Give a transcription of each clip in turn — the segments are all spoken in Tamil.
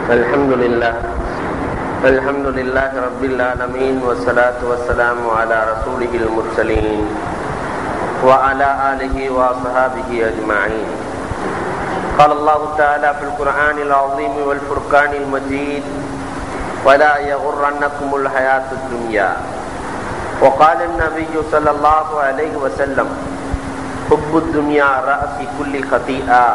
الحمد لله الحمد لله رب العالمين والصلاة والسلام على رسوله المرسلين وعلى آله وصحابه أجمعين قال الله تعالى في القرآن العظيم والفرقان المجيد ولا يغرنكم الحياة الدنيا وقال النبي صلى الله عليه وسلم حب الدنيا رأس كل خطيئة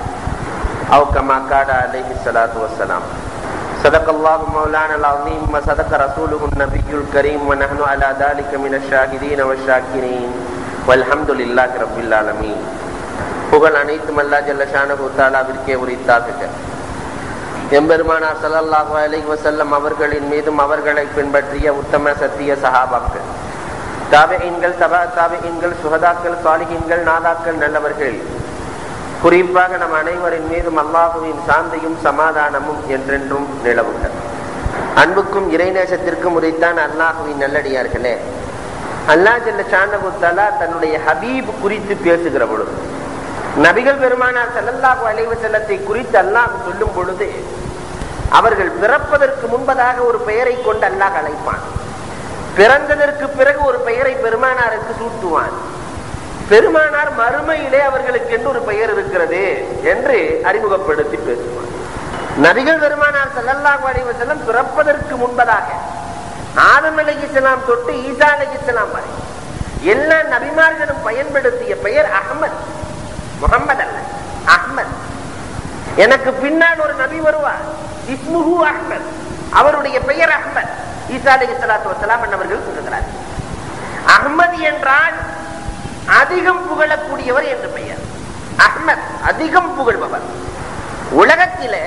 أو كما قال عليه الصلاة والسلام صدق الله مولانا العظيم وصدق رسوله النبي الكريم ونحن على ذلك من الشاهدين والشاكرين والحمد لله رب العالمين புகழ் அனைத்தும் அல்லா ஜல்லஷானு தாலாவிற்கே உரித்தாக்குக எம்பெருமானார் சல்லல்லாஹு அலைஹி வஸல்லம் அவர்களின் மீதும் அவர்களை பின்பற்றிய உத்தம சத்திய சஹாபாக்கள் தாபியின்கள் தபா தாபியின்கள் சுகதாக்கள் சாலிகின்கள் நாதாக்கள் நல்லவர்கள் குறிப்பாக நம் அனைவரின் மீதும் அல்லாஹுவின் சாந்தியும் சமாதானமும் என்றென்றும் நிலவுக அன்புக்கும் இறைநேசத்திற்கும் உரைத்தான் அல்லாஹுவின் நல்லடியார்களே அல்லா ஜல்ல சாண்டகுத்தாலா தன்னுடைய ஹபீப் குறித்து பேசுகிற பொழுது நபிகள் பெருமானார் செல்லல்லாஹு அலைவ செல்லத்தை குறித்து அல்லாஹ் சொல்லும் பொழுது அவர்கள் பிறப்பதற்கு முன்பதாக ஒரு பெயரை கொண்டு அல்லாஹ் அழைப்பான் பிறந்ததற்கு பிறகு ஒரு பெயரை பெருமானாருக்கு சூட்டுவான் பெருமானார் மறுமையிலே அவர்களுக்கு என்று ஒரு பெயர் இருக்கிறது என்று அறிமுகப்படுத்தி பேசுவார் நபிகள் பெருமானார் செல்லல்லாஹு அலைவ செல்லம் பிறப்பதற்கு முன்பதாக ஆதம் அலைகிஸ்லாம் தொட்டு ஈசா அலைகிஸ்லாம் வரை எல்லா நபிமார்களும் பயன்படுத்திய பெயர் அகமது முகமது அல்ல அஹ்மத் எனக்கு பின்னால் ஒரு நபி வருவார் இஸ்முஹு அஹ்மத் அவருடைய பெயர் அஹ்மத் ஈசா அலி சலாத்து வசலாம் அவர்கள் சொல்லுகிறார் அஹ்மத் என்றால் அதிகம் புகழக்கூடியவர் என்று பெயர் அஹ்மத் அதிகம் புகழ்பவர் உலகத்திலே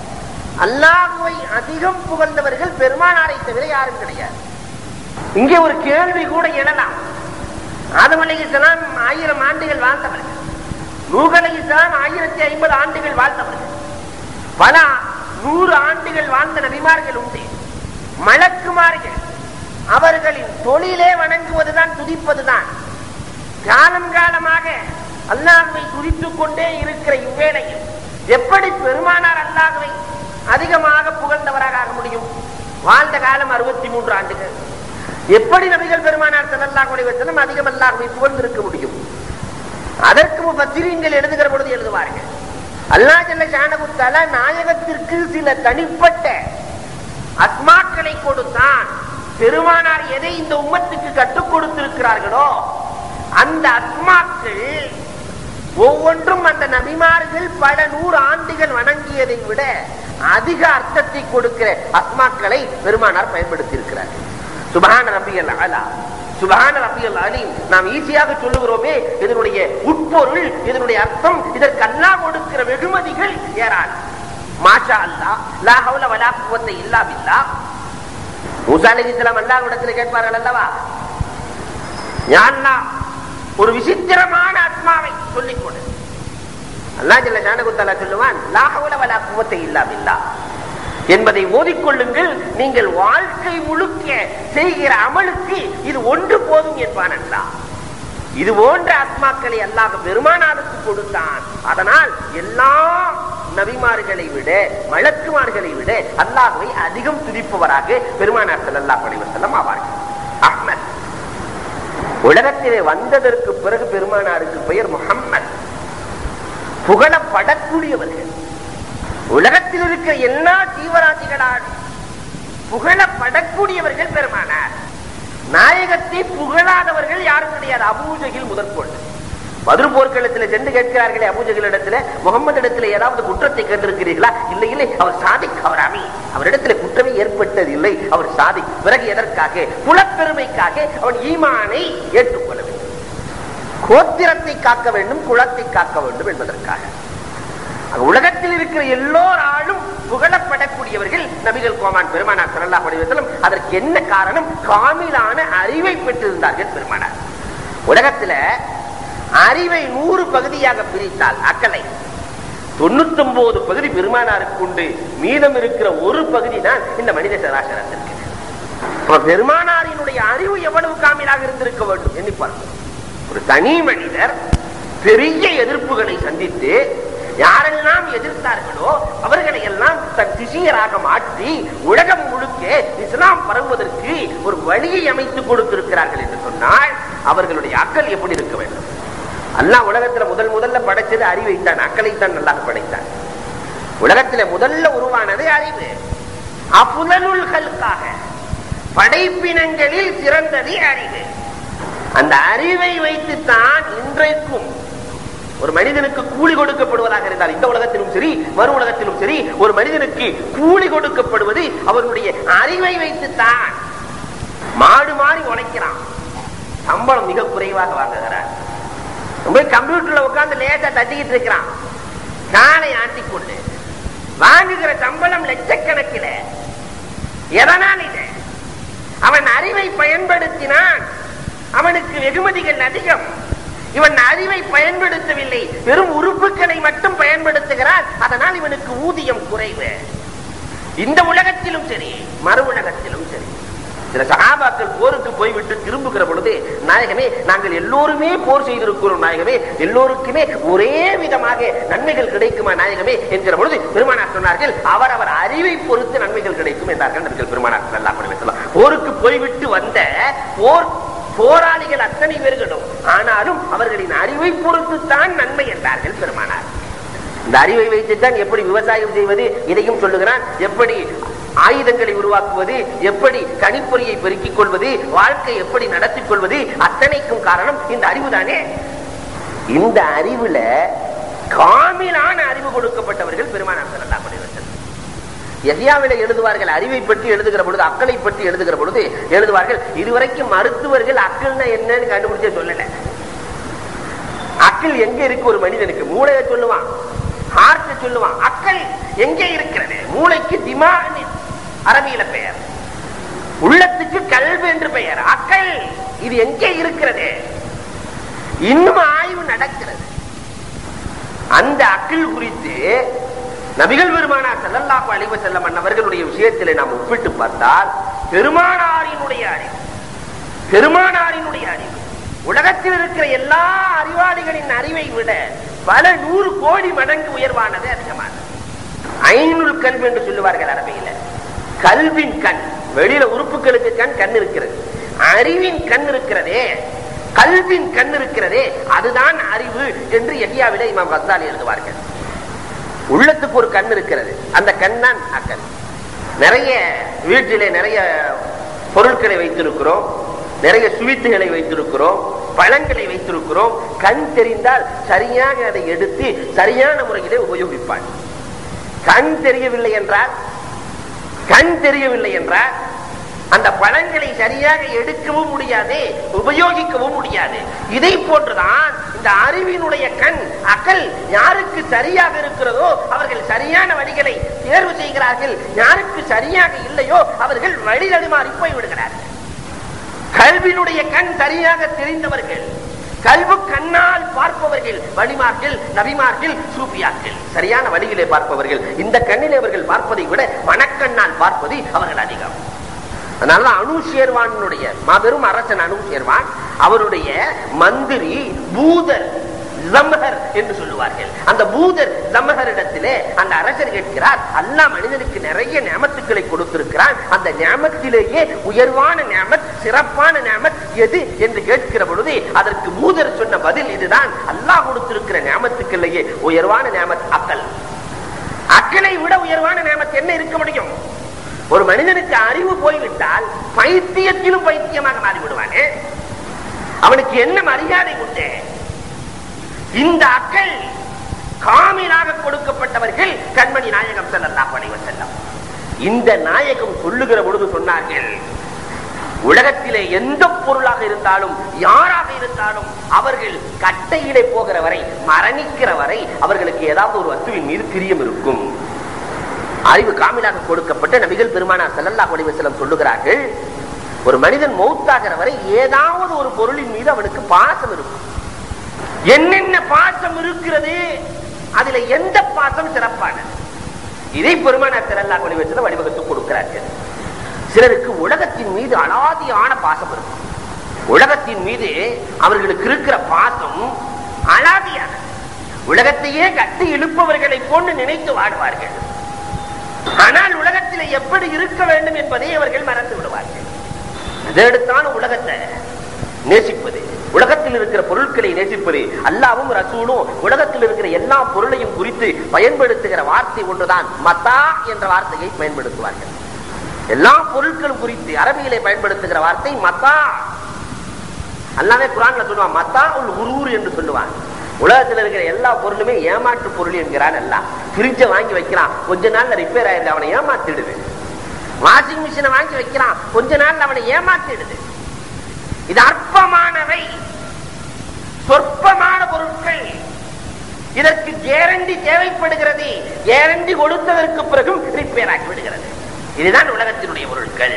அல்லாஹுவை அதிகம் புகழ்ந்தவர்கள் பெருமானாரை தவிர யாரும் கிடையாது இங்கே ஒரு கேள்வி கூட எழலாம் ஆதம் அலிகலாம் ஆயிரம் ஆண்டுகள் வாழ்ந்தவர்கள் நூகலை இஸ்லாம் ஆயிரத்தி ஐம்பது ஆண்டுகள் வாழ்ந்தவர்கள் பல நூறு ஆண்டுகள் வாழ்ந்த நபிமார்கள் உண்டு மலக்குமார்கள் அவர்களின் தொழிலே வணங்குவதுதான் துதிப்பதுதான் காலம் காலமாக அல்லாஹுவை துதித்துக் கொண்டே இருக்கிற இவ்வேளையில் எப்படி பெருமானார் அல்லாஹுவை அதிகமாக புகழ்ந்தவராக ஆக முடியும் வாழ்ந்த காலம் அறுபத்தி மூன்று ஆண்டுகள் எப்படி நபிகள் பெருமானார் செல்லல்லாஹ் குறைவசனம் அதிகம் அல்லாஹுவை புகழ்ந்திருக்க முடியும் அதற்கு முப்பத்திரீங்கள் எழுதுகிற பொழுது எழுதுவார்கள் அல்லா ஜல்ல ஷானகுத்தால நாயகத்திற்கு சில தனிப்பட்ட அஸ்மாக்களை கொடுத்தான் பெருமானார் எதை இந்த உம்மத்துக்கு கற்றுக் கொடுத்திருக்கிறார்களோ அந்த அஸ்மாக்கள் ஒவ்வொன்றும் அந்த நபிமார்கள் பல நூறு ஆண்டுகள் வணங்கியதை விட அதிக அர்த்தத்தை கொடுக்கிற அஸ்மாக்களை பெருமானார் பயன்படுத்தி இருக்கிறார்கள் சுபஹான ரபியல் அலா சுபஹான ரபியல் அலீம் நாம் ஈஸியாக சொல்லுகிறோமே இதனுடைய உட்பொருள் இதனுடைய அர்த்தம் இதற்கு அல்லா கொடுக்கிற வெகுமதிகள் ஏறாது மாஷா அல்லா லா ஹவுல வலா குவத்தை இல்லா பில்லா மூசா அலைஹிஸ்ஸலாம் அல்லாஹ்விடத்தில் கேட்பார்கள் அல்லவா யான்னா ஒரு விசித்திரமான ஆத்மாவை சொல்லிக் கொடு அல்லா ஜல்ல ஷானகுத்தாலா சொல்லுவான் லா ஹவுல வலா குவத்தை இல்லா பில்லா என்பதை ஓதிக்கொள்ளுங்கள் நீங்கள் வாழ்க்கை முழுக்க செய்கிற அமலுக்கு இது ஒன்று போதும் என்பான் அல்லா இது போன்ற ஆத்மாக்களை அல்லாஹ் பெருமானாருக்கு கொடுத்தான் அதனால் எல்லா நபிமார்களை விட மலக்குமார்களை விட அல்லாஹுவை அதிகம் துதிப்பவராக பெருமானார் செல்லல்லா பணிவசல்லம் ஆவார்கள் அஹ்மத் உலகத்திலே வந்ததற்கு பிறகு பெருமானாருக்கு பெயர் முகம்மது புகழப்படக்கூடியவர்கள் உலகத்தில் இருக்கிற எல்லா ஜீவராசிகளால் புகழப்படக்கூடியவர்கள் பெருமானார் நாயகத்தை புகழாதவர்கள் யாரும் கிடையாது அபூஜகில் முதற்கொண்டு மதுரை போர்க்களத்தில் சென்று கேட்கிறார்களே அபூஜகில் இடத்துல முகமது இடத்துல ஏதாவது குற்றத்தை கண்டிருக்கிறீர்களா இல்லை இல்லை அவர் சாதிக் அவர் அமி அவரிடத்துல குற்றமே ஏற்பட்டது இல்லை அவர் சாதி பிறகு எதற்காக குலப்பெருமைக்காக அவன் ஈமானை ஏற்றுக்கொள்ள வேண்டும் கோத்திரத்தை காக்க வேண்டும் குலத்தை காக்க வேண்டும் என்பதற்காக உலகத்தில் இருக்கிற எல்லோராலும் புகழப்படக்கூடியவர்கள் நபிகள் கோமான் பெருமானார் சல்லா படிவத்திலும் அதற்கு என்ன காரணம் காமிலான அறிவை பெற்றிருந்தார்கள் பெருமானார் உலகத்துல அறிவை நூறு பகுதியாக பிரித்தால் அக்கலை தொண்ணூத்தி ஒன்பது பகுதி பெருமானாருக்கு உண்டு மீதம் இருக்கிற ஒரு பகுதி தான் இந்த மனித சராசரத்திற்கு பெருமானாரினுடைய அறிவு எவ்வளவு காமிலாக இருந்திருக்க வேண்டும் எண்ணி பார்க்கணும் ஒரு தனி மனிதர் பெரிய எதிர்ப்புகளை சந்தித்து யாரெல்லாம் எதிர்த்தார்களோ அவர்களை எல்லாம் தன் சிஷியராக மாற்றி உலகம் முழுக்க இஸ்லாம் பரவுவதற்கு ஒரு வழியை அமைத்து கொடுத்திருக்கிறார்கள் என்று சொன்னால் அவர்களுடைய அக்கல் எப்படி இருக்க வேண்டும் அல்லாஹ் உலகத்துல முதல் முதல்ல படைச்சது அறிவைத்தான் அக்களைத்தான் நல்லா படைத்தான் உலகத்துல முதல்ல உருவானது அறிவு அப்புதலுள் கல்காக படைப்பினங்களில் சிறந்தது அறிவு அந்த அறிவை வைத்துத்தான் இன்றைக்கும் ஒரு மனிதனுக்கு கூலி கொடுக்கப்படுவதாக இருந்தால் இந்த உலகத்திலும் சரி மறு உலகத்திலும் சரி ஒரு மனிதனுக்கு கூலி கொடுக்கப்படுவது அவருடைய அறிவை வைத்துத்தான் மாடு மாறி உழைக்கிறான் சம்பளம் மிக குறைவாக வாங்குகிறார் போய் கம்ப்யூட்டர்ல உட்கார்ந்து லேட்டா தட்டிக்கிட்டு இருக்கிறான் காலை ஆட்டிக்கொண்டு வாங்குகிற சம்பளம் லட்சக்கணக்கில் எதனால் இது அவன் அறிவை பயன்படுத்தினான் அவனுக்கு வெகுமதிகள் அதிகம் இவன் அறிவை பயன்படுத்தவில்லை வெறும் உறுப்புகளை மட்டும் பயன்படுத்துகிறான் அதனால் இவனுக்கு ஊதியம் குறைவு இந்த உலகத்திலும் சரி மறு உலகத்திலும் சரி சில சகாபாக்கள் போருக்கு போய்விட்டு திரும்புகிற பொழுது நாயகமே நாங்கள் எல்லோருமே போர் செய்திருக்கிறோம் நாயகமே எல்லோருக்குமே ஒரே விதமாக நன்மைகள் கிடைக்குமா நாயகமே என்கிற பொழுது பெருமானார் சொன்னார்கள் அவரவர் அறிவை பொறுத்து நன்மைகள் கிடைக்கும் என்றார்கள் நபிகள் பெருமானார் நல்லா சொல்லலாம் போருக்கு போய்விட்டு வந்த போர் போராளிகள் அத்தனை பேர்களும் ஆனாலும் அவர்களின் அறிவை பொறுத்து தான் நன்மை என்றார்கள் பெருமானார் இந்த அறிவை வைத்துத்தான் எப்படி விவசாயம் செய்வது இதையும் சொல்லுகிறான் எப்படி ஆயுதங்களை உருவாக்குவது எப்படி கணிப்பொறியை பெருக்கிக் கொள்வது வாழ்க்கை எப்படி நடத்திக் கொள்வது அத்தனைக்கும் காரணம் இந்த அறிவு தானே இந்த அறிவுல காமிலான அறிவு கொடுக்கப்பட்டவர்கள் பெருமானார் ஸல்லல்லாஹு அலைஹி வஸல்லம் எதியாவில எழுதுவார்கள் அறிவை பற்றி எழுதுகிற பொழுது அக்களை பற்றி எழுதுகிற பொழுது எழுதுவார்கள் இதுவரைக்கும் மருத்துவர்கள் அக்கள்னா என்னன்னு கண்டுபிடிச்சே சொல்லல அக்கல் எங்க இருக்கு ஒரு மனிதனுக்கு மூளையை சொல்லுவான் ஹார்ட் சொல்லுவான் அக்கல் எங்கே இருக்கிறது மூளைக்கு திமான் அரபியில பெயர் உள்ளத்துக்கு கல்வி என்று பெயர் அக்கல் இது எங்கே இருக்கிறது இன்னும் ஆய்வு நடக்கிறது அந்த அக்கில் குறித்து நபிகள் பெருமானார் ஸல்லல்லாஹு அலைஹி வஸல்லம் அன்னவர்களுடைய விஷயத்திலே நாம் ஒப்பிட்டு பார்த்தால் பெருமானாரினுடைய அறிவு பெருமானாரினுடைய அறிவு உலகத்தில் இருக்கிற எல்லா அறிவாளிகளின் அறிவை விட பல நூறு கோடி மடங்கு உயர்வானது அதிகமானது ஐநூறு கல்வி என்று சொல்லுவார்கள் அரபியில கல்வின் கண் வெளியில உறுப்புகளுக்கு கண் கண் இருக்கிறது அறிவின் கண் இருக்கிறதே கல்வின் கண் இருக்கிறதே அதுதான் அறிவு என்று எகியாவில இமாம் கசாலி எழுதுவார்கள் உள்ளத்துக்கு ஒரு கண் இருக்கிறது அந்த கண் தான் அக்கண் நிறைய வீட்டிலே நிறைய பொருட்களை வைத்திருக்கிறோம் நிறைய சுவீட்டுகளை வைத்திருக்கிறோம் பழங்களை வைத்திருக்கிறோம் கண் தெரிந்தால் சரியாக அதை எடுத்து சரியான முறையிலே உபயோகிப்பான் கண் தெரியவில்லை என்றால் கண் தெரியவில்லை என்றால் அந்த பழங்களை சரியாக எடுக்கவும் முடியாது உபயோகிக்கவும் முடியாது இதை போன்றுதான் இந்த அறிவினுடைய கண் அகல் யாருக்கு சரியாக இருக்கிறதோ அவர்கள் சரியான வழிகளை தேர்வு செய்கிறார்கள் யாருக்கு சரியாக இல்லையோ அவர்கள் வழி தடுமாறி போய் விடுகிறார்கள் கல்வினுடைய கண் சரியாக தெரிந்தவர்கள் கல்வு கண்ணால் பார்ப்பவர்கள் வழிமார்கள் நபிமார்கள் சூப்பியார்கள் சரியான வழியிலே பார்ப்பவர்கள் இந்த கண்ணிலே அவர்கள் பார்ப்பதை விட மனக்கண்ணால் பார்ப்பது அவர்கள் அதிகம் அதனால அணு சேர்வானுடைய மாபெரும் அரசன் அணு சேர்வான் அவருடைய மந்திரி பூதர் ஜமஹர் என்று சொல்லுவார்கள் அந்த பூதர் ஜமஹர் இடத்திலே அந்த அரசர் கேட்கிறார் அல்லா மனிதனுக்கு நிறைய நியமத்துக்களை கொடுத்திருக்கிறான் அந்த நியமத்திலேயே உயர்வான நியமத் சிறப்பான நியமத் எது என்று கேட்கிற பொழுது அதற்கு பூதர் சொன்ன பதில் இதுதான் அல்லாஹ் கொடுத்திருக்கிற நியமத்துக்களிலேயே உயர்வான நியமத் அக்கல் அக்கலை விட உயர்வான நியமத் என்ன இருக்க முடியும் ஒரு மனிதனுக்கு அறிவு போய்விட்டால் பைத்தியத்திலும் பைத்தியமாக மாறிவிடுவானே அவனுக்கு என்ன மரியாதை உண்டு இந்த அக்கள் காமிலாக கொடுக்கப்பட்டவர்கள் கண்மணி நாயகம் செல்லல்லா பணிவ செல்லம் இந்த நாயகம் சொல்லுகிற பொழுது சொன்னார்கள் உலகத்திலே எந்த பொருளாக இருந்தாலும் யாராக இருந்தாலும் அவர்கள் கட்டையிலே போகிற வரை மரணிக்கிற வரை அவர்களுக்கு ஏதாவது ஒரு வஸ்துவின் மீது பிரியம் இருக்கும் அறிவு காமிலாக கொடுக்கப்பட்ட நபிகள் பெருமானார் செல்லல்லா செல்லம் சொல்லுகிறார்கள் ஒரு மனிதன் மௌத்தாகிற வரை ஏதாவது ஒரு பொருளின் மீது அவனுக்கு பாசம் இருக்கும் என்னென்ன பாசம் இருக்கிறது அதுல எந்த பாசம் சிறப்பானது இதை பெருமானார் செல்லல்லா செல்லம் வடிவகுத்து கொடுக்கிறார்கள் சிலருக்கு உலகத்தின் மீது அலாதியான பாசம் இருக்கும் உலகத்தின் மீது அவர்களுக்கு இருக்கிற பாசம் அலாதியானது உலகத்தையே கட்டி இழுப்பவர்களை போன்று நினைத்து வாடுவார்கள் ஆனால் உலகத்தில் எப்படி இருக்க வேண்டும் என்பதை அவர்கள் மறந்து விடுவார்கள் அதெடுத்தான உலகத்தை நேசிப்பது உலகத்தில் இருக்கிற பொருட்களை நேசிப்பது அல்லாவும் ரசூலும் உலகத்தில் இருக்கிற எல்லா பொருளையும் குறித்து பயன்படுத்துகிற வார்த்தை ஒன்றுதான் மத்தா என்ற வார்த்தையை பயன்படுத்துவார்கள் எல்லா பொருட்களும் குறித்து அரபியிலே பயன்படுத்துகிற வார்த்தை மத்தா அல்லாமே குரான்ல சொல்லுவான் மத்தா உள் உருவூர் என்று சொல்லுவான் உலகத்தில் இருக்கிற எல்லா பொருளுமே ஏமாற்று பொருள் என்கிறான் எல்லாம் பிரிட்ஜ வாங்கி வைக்கிறான் கொஞ்ச நாள்ல ரிப்பேர் ஆயிடுது அவனை ஏமாத்திடுது வாஷிங் மிஷினை வாங்கி வைக்கிறான் கொஞ்ச நாள்ல அவனை ஏமாத்திடுது இது அற்பமானவை சொற்பமான பொருட்கள் இதற்கு கேரண்டி தேவைப்படுகிறது கேரண்டி கொடுத்ததற்கு பிறகும் ரிப்பேர் ஆகி விடுகிறது இதுதான் உலகத்தினுடைய பொருட்கள்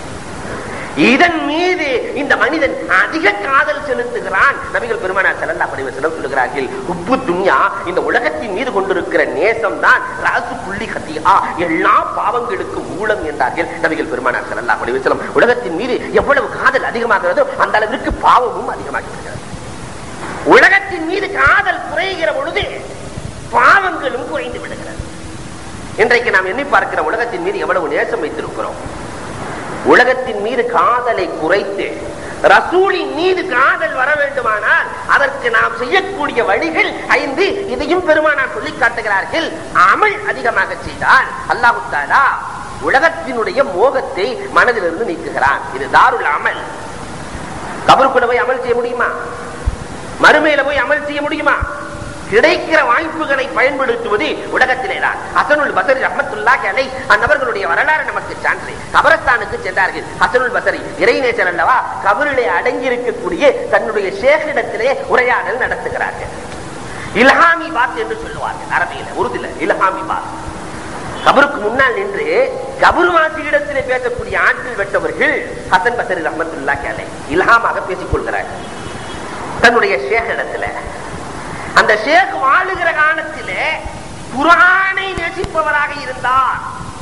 இதன் மீது இந்த மனிதன் அதிக காதல் செலுத்துகிறான் நபிகள் பெருமானார் செல்லல்லா படிவசனம் சொல்லுகிறார்கள் உப்பு துன்யா இந்த உலகத்தின் மீது கொண்டிருக்கிற நேசம் தான் ராசு புள்ளி கத்தியா எல்லா பாவங்களுக்கும் மூலம் என்றார்கள் நபிகள் பெருமானார் செல்லல்லா படிவசனம் உலகத்தின் மீது எவ்வளவு காதல் அதிகமாகிறதோ அந்த அளவிற்கு பாவமும் அதிகமாகி விடுகிறது உலகத்தின் மீது காதல் குறைகிற பொழுது பாவங்களும் குறைந்து விடுகிறது இன்றைக்கு நாம் எண்ணி பார்க்கிற உலகத்தின் மீது எவ்வளவு நேசம் வைத்திருக்கிறோம் உலகத்தின் மீது காதலை குறைத்து ரசூலின் மீது காதல் வர வேண்டுமானால் அதற்கு நாம் செய்யக்கூடிய வழிகள் ஐந்து இதையும் பெருமானார் சொல்லி காட்டுகிறார்கள் அமல் அதிகமாக செய்தால் அல்லாஹு தாலா உலகத்தினுடைய மோகத்தை மனதிலிருந்து நீக்குகிறான் இது தாருள் அமல் கபருக்குள்ள போய் அமல் செய்ய முடியுமா மறுமையில போய் அமல் செய்ய முடியுமா கிடைக்கிற வாய்ப்புகளை பயன்படுத்துவது உலகத்திலே தான் அசனுல் பசரி ரஹமத்துல்லா கலை அந்நபர்களுடைய வரலாறு நமக்கு சான்று கபரஸ்தானுக்கு சென்றார்கள் அசனுல் பசரி இறைநேசர் அல்லவா கபரிலே அடங்கி இருக்கக்கூடிய தன்னுடைய சேகரிடத்திலே உரையாடல் நடத்துகிறார்கள் இல்ஹாமி பாத் என்று சொல்லுவார்கள் அரபியில உருதுல இல்ஹாமி பாத் கபருக்கு முன்னால் நின்று கபருவாசியிடத்திலே பேசக்கூடிய ஆற்றில் வெட்டவர்கள் ஹசன் பசரி ரஹமத்துல்லா கேலை இல்ஹாமாக பேசிக் கொள்கிறார்கள் தன்னுடைய ஷேக் இடத்துல அந்த ஷேக் வாழுகிற காலத்திலே குரானை நேசிப்பவராக இருந்தார்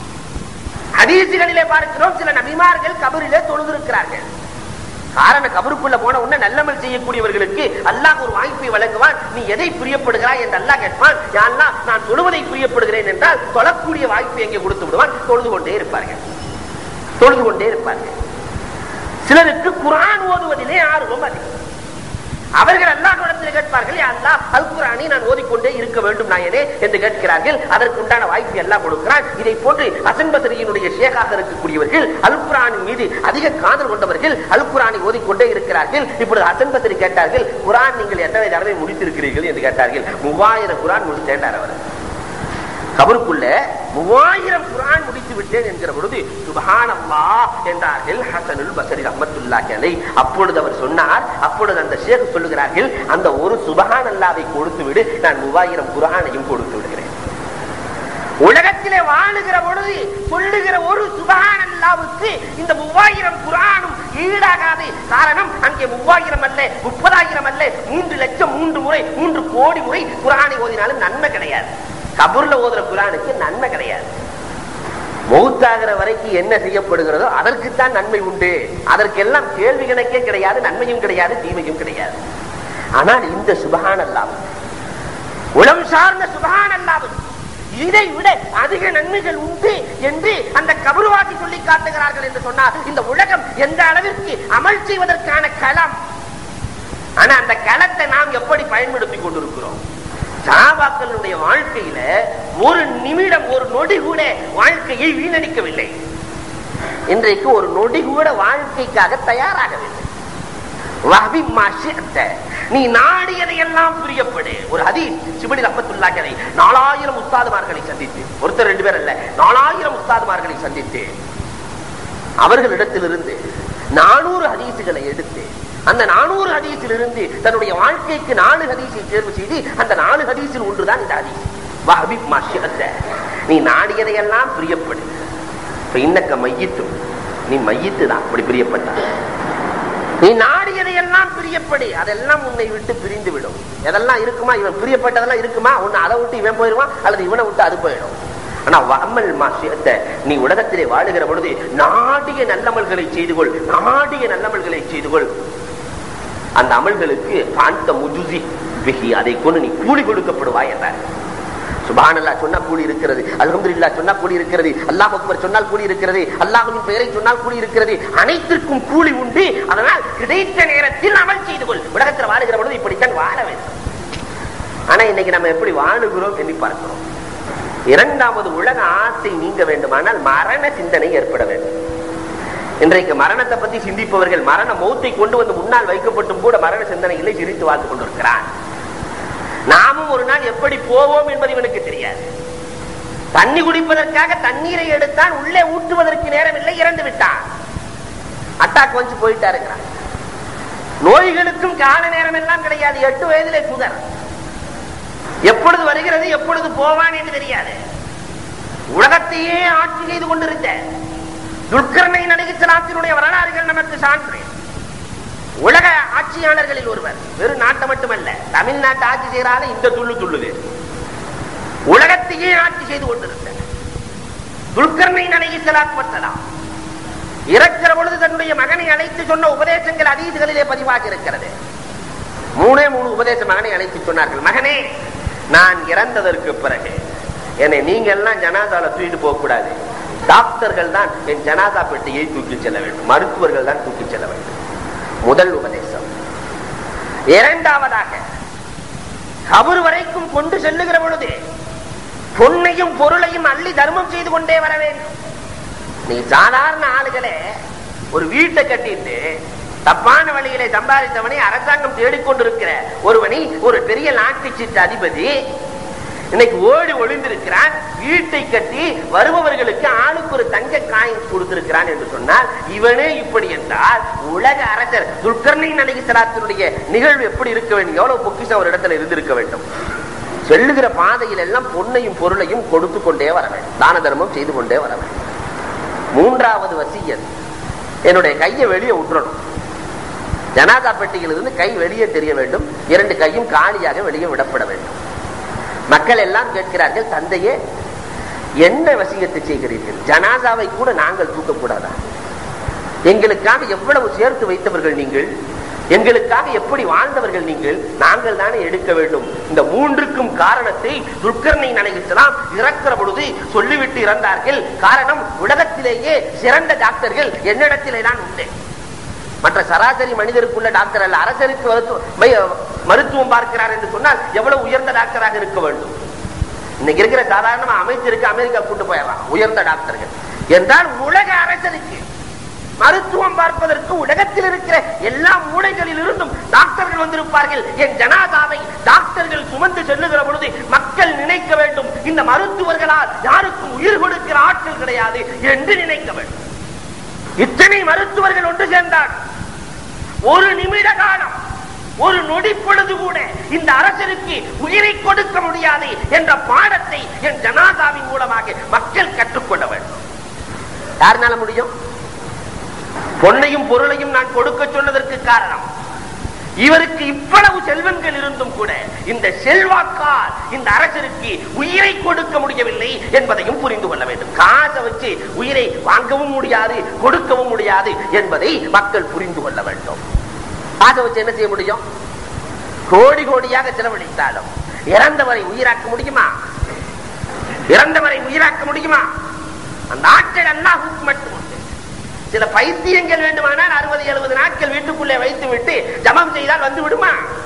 ஹதீசுகளிலே பார்க்கிறோம் சில நபிமார்கள் கபரிலே தொழுதிருக்கிறார்கள் காரணம் கபருக்குள்ள போன உடனே நல்லமல் செய்யக்கூடியவர்களுக்கு அல்லாஹ் ஒரு வாய்ப்பை வழங்குவான் நீ எதை பிரியப்படுகிறாய் என்று அல்லாஹ் கேட்பான் யாரெல்லாம் நான் தொழுவதை பிரியப்படுகிறேன் என்றால் தொழக்கூடிய வாய்ப்பை எங்கே கொடுத்து விடுவான் தொழுது கொண்டே இருப்பார்கள் தொழுது கொண்டே இருப்பார்கள் சிலருக்கு குரான் ஓதுவதிலே ஆர்வம் அதிகம் அவர்கள் அல்லாஹ்விடத்தில் கேட்பார்கள் அல்லா அல் குரானை நான் ஓதிக்கொண்டே இருக்க வேண்டும் நாயனே என்று கேட்கிறார்கள் அதற்குண்டான வாய்ப்பு எல்லாம் கொடுக்கிறான் இதை போன்று அசன் பசரியினுடைய ஷேகாக இருக்கக்கூடியவர்கள் அல் குரானின் மீது அதிக காதல் கொண்டவர்கள் அல் குரானை ஓதிக்கொண்டே இருக்கிறார்கள் இப்பொழுது அசன் பசரி கேட்டார்கள் குரான் நீங்கள் எத்தனை தடவை முடித்திருக்கிறீர்கள் என்று கேட்டார்கள் மூவாயிரம் குரான் முடித்தேன் அவர் கபருக்குள்ள மூவாயிரம் குரான் முடித்து விட்டேன் என்கிற பொழுது சுபஹானல்லா என்றார்கள் ஹசனுல் பசரி ரஹமத்துல்லா கேலை அப்பொழுது அவர் சொன்னார் அப்பொழுது அந்த ஷேக் சொல்லுகிறார்கள் அந்த ஒரு சுபஹான் அல்லாவை கொடுத்து விடு நான் மூவாயிரம் குரானையும் கொடுத்து விடுகிறேன் உலகத்திலே வாழுகிற பொழுது சொல்லுகிற ஒரு சுபஹான் அல்லாவுக்கு இந்த மூவாயிரம் குரானும் ஈடாகாது காரணம் அங்கே மூவாயிரம் அல்ல முப்பதாயிரம் அல்ல மூன்று லட்சம் மூன்று முறை மூன்று கோடி முறை குரானை ஓதினாலும் நன்மை கிடையாது கபூர்ல ஓதுற குரானுக்கு நன்மை கிடையாது மௌத்தாகிற வரைக்கும் என்ன செய்யப்படுகிறதோ அதற்குத்தான் நன்மை உண்டு அதற்கெல்லாம் கேள்வி கணக்கே கிடையாது நன்மையும் கிடையாது தீமையும் கிடையாது ஆனால் இந்த சுபகான் அல்லாமல் உளம் சார்ந்த சுபகான் அல்லாமல் இதை விட அதிக நன்மைகள் உண்டு என்று அந்த கபருவாசி சொல்லி காட்டுகிறார்கள் என்று சொன்னார் இந்த உலகம் எந்த அளவிற்கு அமல் செய்வதற்கான களம் ஆனா அந்த களத்தை நாம் எப்படி பயன்படுத்திக் கொண்டிருக்கிறோம் சாபாக்களுடைய வாழ்க்கையில ஒரு நிமிடம் ஒரு நொடி கூட வாழ்க்கையை வீணடிக்கவில்லை இன்றைக்கு ஒரு நொடி கூட வாழ்க்கைக்காக தயாராகவில்லை நீ நாடியதை எல்லாம் பிரியப்படு ஒரு அதி சிபடி ரப்பத்துல்லா கதை நாலாயிரம் உஸ்தாதுமார்களை சந்தித்து ஒருத்தர் ரெண்டு பேர் அல்ல நாலாயிரம் உஸ்தாதுமார்களை சந்தித்து அவர்களிடத்திலிருந்து நானூறு ஹதீசுகளை எடுத்து அந்த நானூறு ஹதீஸில் இருந்து தன்னுடைய வாழ்க்கைக்கு நாலு ஹதீஸை தேர்வு செய்து அந்த நாலு ஹதீஸில் ஒன்றுதான் இந்த ஹதீஸ் நீ நாடியதையெல்லாம் பிரியப்படு இன்னக்க மையத்தும் நீ மையத்து தான் அப்படி பிரியப்பட்ட நீ நாடியதையெல்லாம் பிரியப்படு அதெல்லாம் உன்னை விட்டு பிரிந்து விடும் எதெல்லாம் இருக்குமா இவன் பிரியப்பட்டதெல்லாம் இருக்குமா ஒன்னு அதை விட்டு இவன் போயிடுவான் அல்லது இவனை விட்டு அது போயிடும் ஆனா வமல் மாசியத்தை நீ உலகத்திலே வாழுகிற பொழுது நாடிய நல்லமல்களை செய்து கொள் நாடிய நல்லமல்களை செய்து கொள் அந்த அமல்களுக்கு காந்த முஜுசி பிஹி அதை கொண்டு நீ கூலி கொடுக்கப்படுவாய் என்றார் சுபானல்லா சொன்னா கூலி இருக்கிறது அல்ஹம்துலில்லா சொன்னா கூலி இருக்கிறது அல்லாஹ் அக்பர் சொன்னால் கூலி இருக்கிறது அல்லாஹ்வின் பெயரை சொன்னால் கூலி இருக்கிறது அனைத்திற்கும் கூலி உண்டு அதனால் கிடைத்த நேரத்தில் அமல் செய்து கொள் உலகத்தில் வாழுகிற பொழுது இப்படித்தான் வாழ வேண்டும் ஆனா இன்னைக்கு நம்ம எப்படி வாழுகிறோம் எண்ணி பார்க்கிறோம் இரண்டாவது உலக ஆசை நீங்க வேண்டுமானால் மரண சிந்தனை ஏற்பட வேண்டும் இன்றைக்கு மரணத்தை பத்தி சிந்திப்பவர்கள் மரண மௌத்தை கொண்டு வந்து முன்னால் வைக்கப்பட்டும் கூட மரண சிந்தனைகளை சிரித்து வாழ்ந்து கொண்டிருக்கிறான் நாமும் ஒரு நாள் எப்படி போவோம் என்பது இவனுக்கு தெரியாது தண்ணி குடிப்பதற்காக தண்ணீரை எடுத்தான் உள்ளே ஊற்றுவதற்கு நேரம் இல்லை இறந்து விட்டான் அட்டாக் வந்து போயிட்டா இருக்கிறான் நோய்களுக்கும் கால நேரம் எல்லாம் கிடையாது எட்டு வயதிலே சுகர் எப்பொழுது வருகிறது எப்பொழுது போவான் என்று தெரியாது உலகத்தையே ஆட்சி செய்து கொண்டிருந்த துர்க்கர்ணை நடிகச்சலாத்தினுடைய வரலாறுகள் நமக்கு சான்று உலக ஆட்சியாளர்களில் ஒருவர் வெறும் நாட்டை மட்டுமல்ல தமிழ்நாட்டை ஆட்சி செய்யறால இந்த துள்ளு துள்ளுது உலகத்தையே ஆட்சி செய்து கொண்டிருந்த துல்கர்ணை நடிகச்சலாத் வசலாம் இறக்கிற பொழுது தன்னுடைய மகனை அழைத்து சொன்ன உபதேசங்கள் அதீதுகளிலே பதிவாகி இருக்கிறது மூணே மூணு உபதேச மகனை அழைத்து சொன்னார்கள் மகனே நான் இறந்ததற்கு பிறகு என்னை நீங்க எல்லாம் ஜனாதால தூக்கிட்டு போக கூடாது டாக்டர்கள் தான் என் ஜனாதா பெட்டியை தூக்கி செல்ல வேண்டும் மருத்துவர்கள் தான் தூக்கி செல்ல வேண்டும் முதல் உபதேசம் இரண்டாவதாக கபர் வரைக்கும் கொண்டு செல்லுகிற பொழுது பொன்னையும் பொருளையும் அள்ளி தர்மம் செய்து கொண்டே வர வேண்டும் நீ சாதாரண ஆளுகளே ஒரு வீட்டை கட்டிட்டு தப்பான வழியிலே சம்பாதித்தவனை அரசாங்கம் தேடிக்கொண்டிருக்கிற ஒருவனை ஒரு பெரிய லாட்டி சீட்டு அதிபதி இன்னைக்கு ஓடி ஒளிந்திருக்கிறான் வீட்டை கட்டி வருபவர்களுக்கு ஆளுக்கு ஒரு தங்க காயின் கொடுத்திருக்கிறான் என்று சொன்னால் இவனே இப்படி என்றால் உலக அரசர் துல்கர்ணை நடிகசலாத்தினுடைய நிகழ்வு எப்படி இருக்க வேண்டும் எவ்வளவு பொக்கிஷம் ஒரு இடத்துல இருந்திருக்க வேண்டும் செல்லுகிற பாதையில் எல்லாம் பொன்னையும் பொருளையும் கொடுத்து கொண்டே வர வேண்டும் தான தர்மம் செய்து கொண்டே வர வேண்டும் மூன்றாவது வசியல் என்னுடைய கையை வெளியே விட்டுறணும் ஜனாதா பெட்டியிலிருந்து கை வெளியே தெரிய வேண்டும் இரண்டு கையும் காலியாக வெளியே விடப்பட வேண்டும் மக்கள் எல்லாம் கேட்கிறார்கள் தந்தையே என்ன வசியத்தை செய்கிறீர்கள் ஜனாதாவை கூட நாங்கள் தூக்கக்கூடாதா எங்களுக்காக எவ்வளவு சேர்த்து வைத்தவர்கள் நீங்கள் எங்களுக்காக எப்படி வாழ்ந்தவர்கள் நீங்கள் நாங்கள் தானே எடுக்க வேண்டும் இந்த மூன்றுக்கும் காரணத்தை துர்க்கர்ணை நினைக்கலாம் இறக்கிற பொழுது சொல்லிவிட்டு இறந்தார்கள் காரணம் உலகத்திலேயே சிறந்த டாக்டர்கள் என்னிடத்திலே தான் உண்டு மற்ற சராசரி மனிதருக்குள்ள டாக்டர் அல்ல அரசருக்கு மருத்துவ- மருத்துவம் பார்க்கிறார் என்று சொன்னால் எவ்வளவு உயர்ந்த டாக்டராக இருக்க வேண்டும் இன்னைக்கு இருக்கிற சாதாரண அமைச்சருக்கு அமெரிக்கா கூட்டு போயிடலாம் உயர்ந்த டாக்டர்கள் என்றால் உலக அரசருக்கு மருத்துவம் பார்ப்பதற்கு உலகத்தில் இருக்கிற எல்லா மூலைகளில் இருந்தும் டாக்டர்கள் வந்திருப்பார்கள் என் ஜனாதாவை டாக்டர்கள் சுமந்து செல்லுகிற பொழுது மக்கள் நினைக்க வேண்டும் இந்த மருத்துவர்களால் யாருக்கும் உயிர் கொடுக்கிற ஆற்றல் கிடையாது என்று நினைக்க வேண்டும் இத்தனை மருத்துவர்கள் ஒன்று சேர்ந்தார் ஒரு நிமிட காலம் ஒரு நொடி பொழுது கூட இந்த அரசருக்கு உயிரை கொடுக்க முடியாது என்ற பாடத்தை என் ஜனாதாவின் மூலமாக மக்கள் கற்றுக்கொள்ள வேண்டும் யாருனால முடியும் பொன்னையும் பொருளையும் நான் கொடுக்க சொன்னதற்கு காரணம் இவருக்கு இவ்வளவு செல்வங்கள் இருந்தும் கூட இந்த செல்வாக்கால் இந்த அரசருக்கு உயிரை கொடுக்க முடியவில்லை என்பதையும் புரிந்து கொள்ள வேண்டும் காசை வச்சு உயிரை வாங்கவும் முடியாது கொடுக்கவும் முடியாது என்பதை மக்கள் புரிந்து கொள்ள வேண்டும் காசை வச்சு என்ன செய்ய முடியும் கோடி கோடியாக செலவழித்தாலும் இறந்தவரை உயிராக்க முடியுமா இறந்தவரை உயிராக்க முடியுமா அந்த ஆற்றல் அல்லாஹுக்கு மட்டும் உண்டு சில பைத்தியங்கள் வேண்டுமானால் அறுபது எழுபது நாட்கள் வீட்டுக்குள்ளே வைத்து விட்டு ஜபம் செய்தால் வந்து விடுமா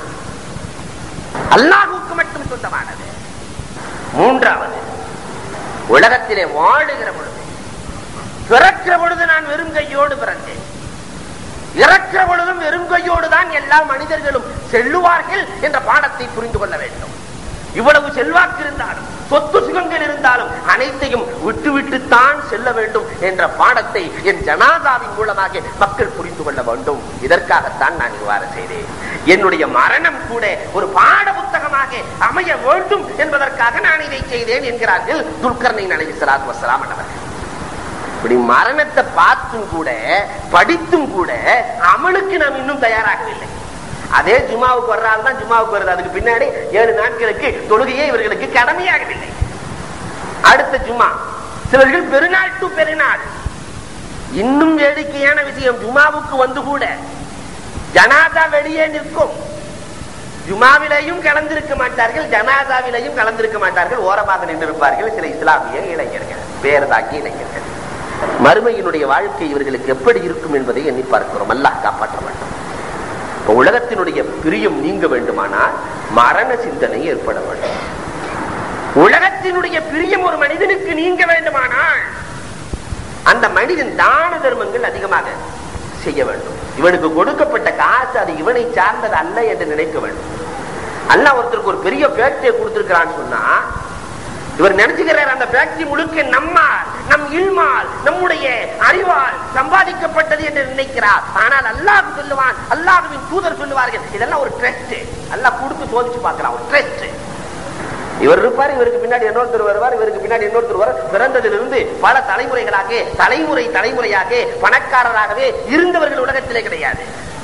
அல்லாஹுக்கு மட்டும் சொந்தமானது மூன்றாவது உலகத்திலே வாழுகிற பொழுது பிறக்கிற பொழுது நான் வெறும் கையோடு பிறந்தேன் இறக்கிற பொழுதும் வெறும் கையோடு தான் எல்லா மனிதர்களும் செல்லுவார்கள் என்ற பாடத்தை புரிந்து கொள்ள வேண்டும் இவ்வளவு செல்வாக்கு இருந்தாலும் சொத்து சுகங்கள் இருந்தாலும் அனைத்தையும் விட்டு விட்டுத்தான் செல்ல வேண்டும் என்ற பாடத்தை என் ஜனாதாவின் மூலமாக மக்கள் புரிந்து கொள்ள வேண்டும் இதற்காகத்தான் நான் இவ்வாறு செய்தேன் என்னுடைய மரணம் கூட ஒரு பாட புத்தகமாக அமைய வேண்டும் என்பதற்காக நான் இதை செய்தேன் என்கிறார்கள் துல்கர்ணை நலை சலாத் வசலாம் அவர்கள் இப்படி மரணத்தை பார்த்தும் கூட படித்தும் கூட அமலுக்கு நாம் இன்னும் தயாராகவில்லை அதே ஜுமாவுக்கு வர்றால் தான் ஜுமாவுக்கு வருது அதுக்கு பின்னாடி ஏழு நாட்களுக்கு தொழுகையே இவர்களுக்கு கடமையாகவில்லை அடுத்த ஜுமா சிலர்கள் பெருநாள் டு பெருநாள் இன்னும் வேடிக்கையான விஷயம் ஜுமாவுக்கு வந்து கூட ஜனாதா வெளியே நிற்கும் ஜுமாவிலையும் கலந்திருக்க மாட்டார்கள் ஜனாதாவிலையும் கலந்திருக்க மாட்டார்கள் ஓரமாக நின்றிருப்பார்கள் சில இஸ்லாமிய இளைஞர்கள் பேர் தாக்கி இளைஞர்கள் மறுமையினுடைய வாழ்க்கை இவர்களுக்கு எப்படி இருக்கும் என்பதை எண்ணி பார்க்கிறோம் அல்லாஹ் காப்பாற்ற வேண்டும் இப்ப உலகத்தினுடைய பிரியம் நீங்க வேண்டுமானால் மரண சிந்தனை ஏற்பட வேண்டும் உலகத்தினுடைய பிரியம் ஒரு மனிதனுக்கு நீங்க வேண்டுமானால் அந்த மனிதன் தான தர்மங்கள் அதிகமாக செய்ய வேண்டும் இவனுக்கு கொடுக்கப்பட்ட காசு அது இவனை சார்ந்தது அல்ல என்று நினைக்க வேண்டும் அல்ல ஒருத்தருக்கு ஒரு பெரிய ஃபேக்டரியை கொடுத்திருக்கிறான்னு சொன்னா இவர் நினைச்சுக்கிறார் அந்த ஃபேக்டரி முழுக்க நம்மால் நம் இல்மால் நம்முடைய அறிவால் சம்பாதிக்கப்பட்டது என்று நினைக்கிறார் ஆனால் அல்லாஹ் சொல்லுவான் அல்லாஹுவின் தூதர் சொல்லுவார்கள் இதெல்லாம் ஒரு ட்ரெஸ்ட் அல்லாஹ் கொடுத்து சோதிச்சு பார்க்கலாம் ஒரு ட்ரெஸ்ட் இவர் இருப்பார் இவருக்கு பின்னாடி இன்னொருத்தர் வருவார் இவருக்கு பின்னாடி இன்னொருத்தர் வர பிறந்ததிலிருந்து பல தலைமுறைகளாக தலைமுறை தலைமுறையாக பணக்காரராகவே இருந்தவர்கள் உலகத்திலே கிடையாது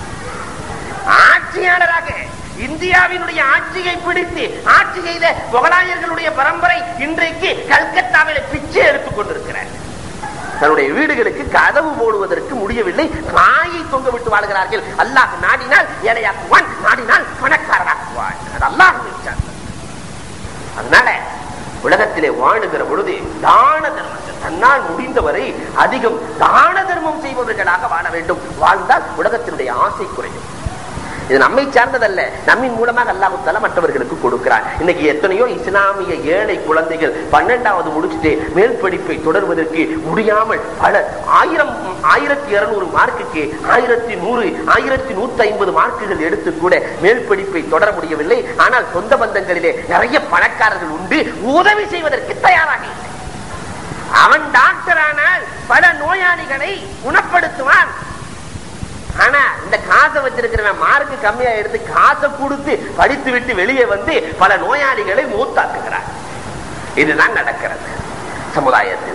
ஆட்சியாளராக இந்தியாவினுடைய ஆட்சியை பிடித்து ஆட்சி செய்த முகலாயர்களுடைய பரம்பரை இன்றைக்கு கல்கத்தாவில் பிச்சை எடுத்துக் கொண்டிருக்கிறார் தன்னுடைய வீடுகளுக்கு கதவு போடுவதற்கு முடியவில்லை நாயை தொங்க விட்டு வாழ்கிறார்கள் அல்லாஹ் நாடினால் ஏழையாக்குவான் நாடினால் பணக்காரராக்குவான் அது அல்லாஹ் சார்ந்தது அதனால உலகத்திலே வாழுகிற பொழுது தான தர்மங்கள் தன்னால் முடிந்தவரை அதிகம் தான தர்மம் செய்பவர்களாக வாழ வேண்டும் வாழ்ந்தால் உலகத்தினுடைய ஆசை குறையும் இது நம்மை சார்ந்ததல்ல நம்மின் மூலமாக அல்லாஹு தலா மற்றவர்களுக்கு கொடுக்கிறார் இன்னைக்கு எத்தனையோ இஸ்லாமிய ஏழை குழந்தைகள் பன்னெண்டாவது முடிச்சுட்டு மேல் படிப்பை தொடர்வதற்கு முடியாமல் பல ஆயிரம் ஆயிரத்தி இருநூறு மார்க்குக்கு ஆயிரத்தி நூறு ஆயிரத்தி நூத்தி ஐம்பது மார்க்குகள் எடுத்து கூட மேல் படிப்பை தொடர முடியவில்லை ஆனால் சொந்த பந்தங்களிலே நிறைய பணக்காரர்கள் உண்டு உதவி செய்வதற்கு தயாராக இல்லை அவன் டாக்டர் ஆனால் பல நோயாளிகளை குணப்படுத்துவான் ஆனா இந்த காசை வச்சிருக்கிறவன் மார்க்கு கம்மியா எடுத்து காசை கொடுத்து படித்து விட்டு வெளியே வந்து பல நோயாளிகளை மூத்தாக்குகிறார் இதுதான் நடக்கிறது சமுதாயத்தில்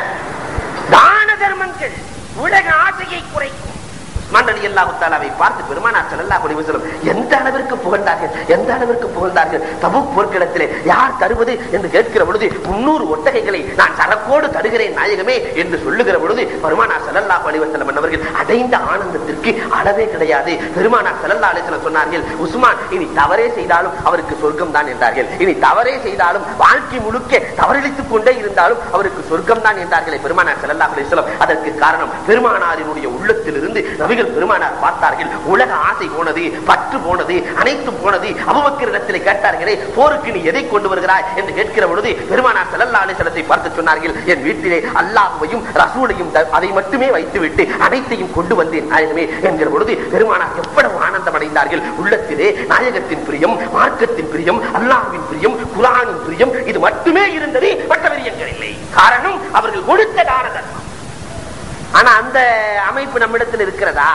தான தர்மங்கள் உலக ஆசையை குறைக்கும் மண்டலி அல்லாஹு தாலாவை பார்த்து பெருமானார் ஸல்லல்லாஹு அலைஹி வஸல்லம் எந்த அளவிற்கு புகழ்ந்தார்கள் எந்த அளவிற்கு புகழ்ந்தார்கள் தபுக் போர்க்களத்திலே யார் தருவது என்று கேட்கிற பொழுது முன்னூறு ஒட்டகைகளை நான் சரக்கோடு தருகிறேன் நாயகமே என்று சொல்லுகிற பொழுது பெருமானார் ஸல்லல்லாஹு அலைஹி வஸல்லம் அவர்கள் அடைந்த ஆனந்தத்திற்கு அளவே கிடையாது பெருமானார் ஸல்லல்லாஹு அலைஹி வஸல்லம் சொன்னார்கள் உஸ்மான் இனி தவறே செய்தாலும் அவருக்கு சொர்க்கம் தான் என்றார்கள் இனி தவறே செய்தாலும் வாழ்க்கை முழுக்க தவறளித்துக் கொண்டே இருந்தாலும் அவருக்கு சொர்க்கம் தான் என்றார்களே பெருமானார் ஸல்லல்லாஹு அலைஹி வஸல்லம் அதற்கு காரணம் பெருமானாரினுடைய உள்ளத்திலிருந்து நபிகள் பெருமானார் பார்த்தார்கள் உலக ஆசை போனது பற்று போனது அனைத்தும் போனது அபுபக்கரிடத்திலே கேட்டார்களே போருக்கு நீ எதை கொண்டு வருகிறாய் என்று கேட்கிற பொழுது பெருமானார் ஸல்லல்லாஹு அலைஹி வஸல்லத்தை பார்த்து சொன்னார்கள் என் வீட்டிலே அல்லாஹ்வையும் ரசூலையும் த- அதை மட்டுமே வைத்துவிட்டு அனைத்தையும் கொண்டு வந்தேன் நாயகமே என்கிற பொழுது பெருமானார் எவ்வளவு ஆனந்தம் அடைந்தார்கள் உள்ளத்திலே நாயகத்தின் பிரியம் மார்க்கத்தின் பிரியம் அல்லாஹ்வின் பிரியம் குரானின் பிரியம் இது மட்டுமே இருந்தது மற்ற பிரியங்கள் இல்லை காரணம் அவர்கள் கொடுத்த தான தர்மம் ஆனா அந்த அமைப்பு நம்மிடத்தில் இருக்கிறதா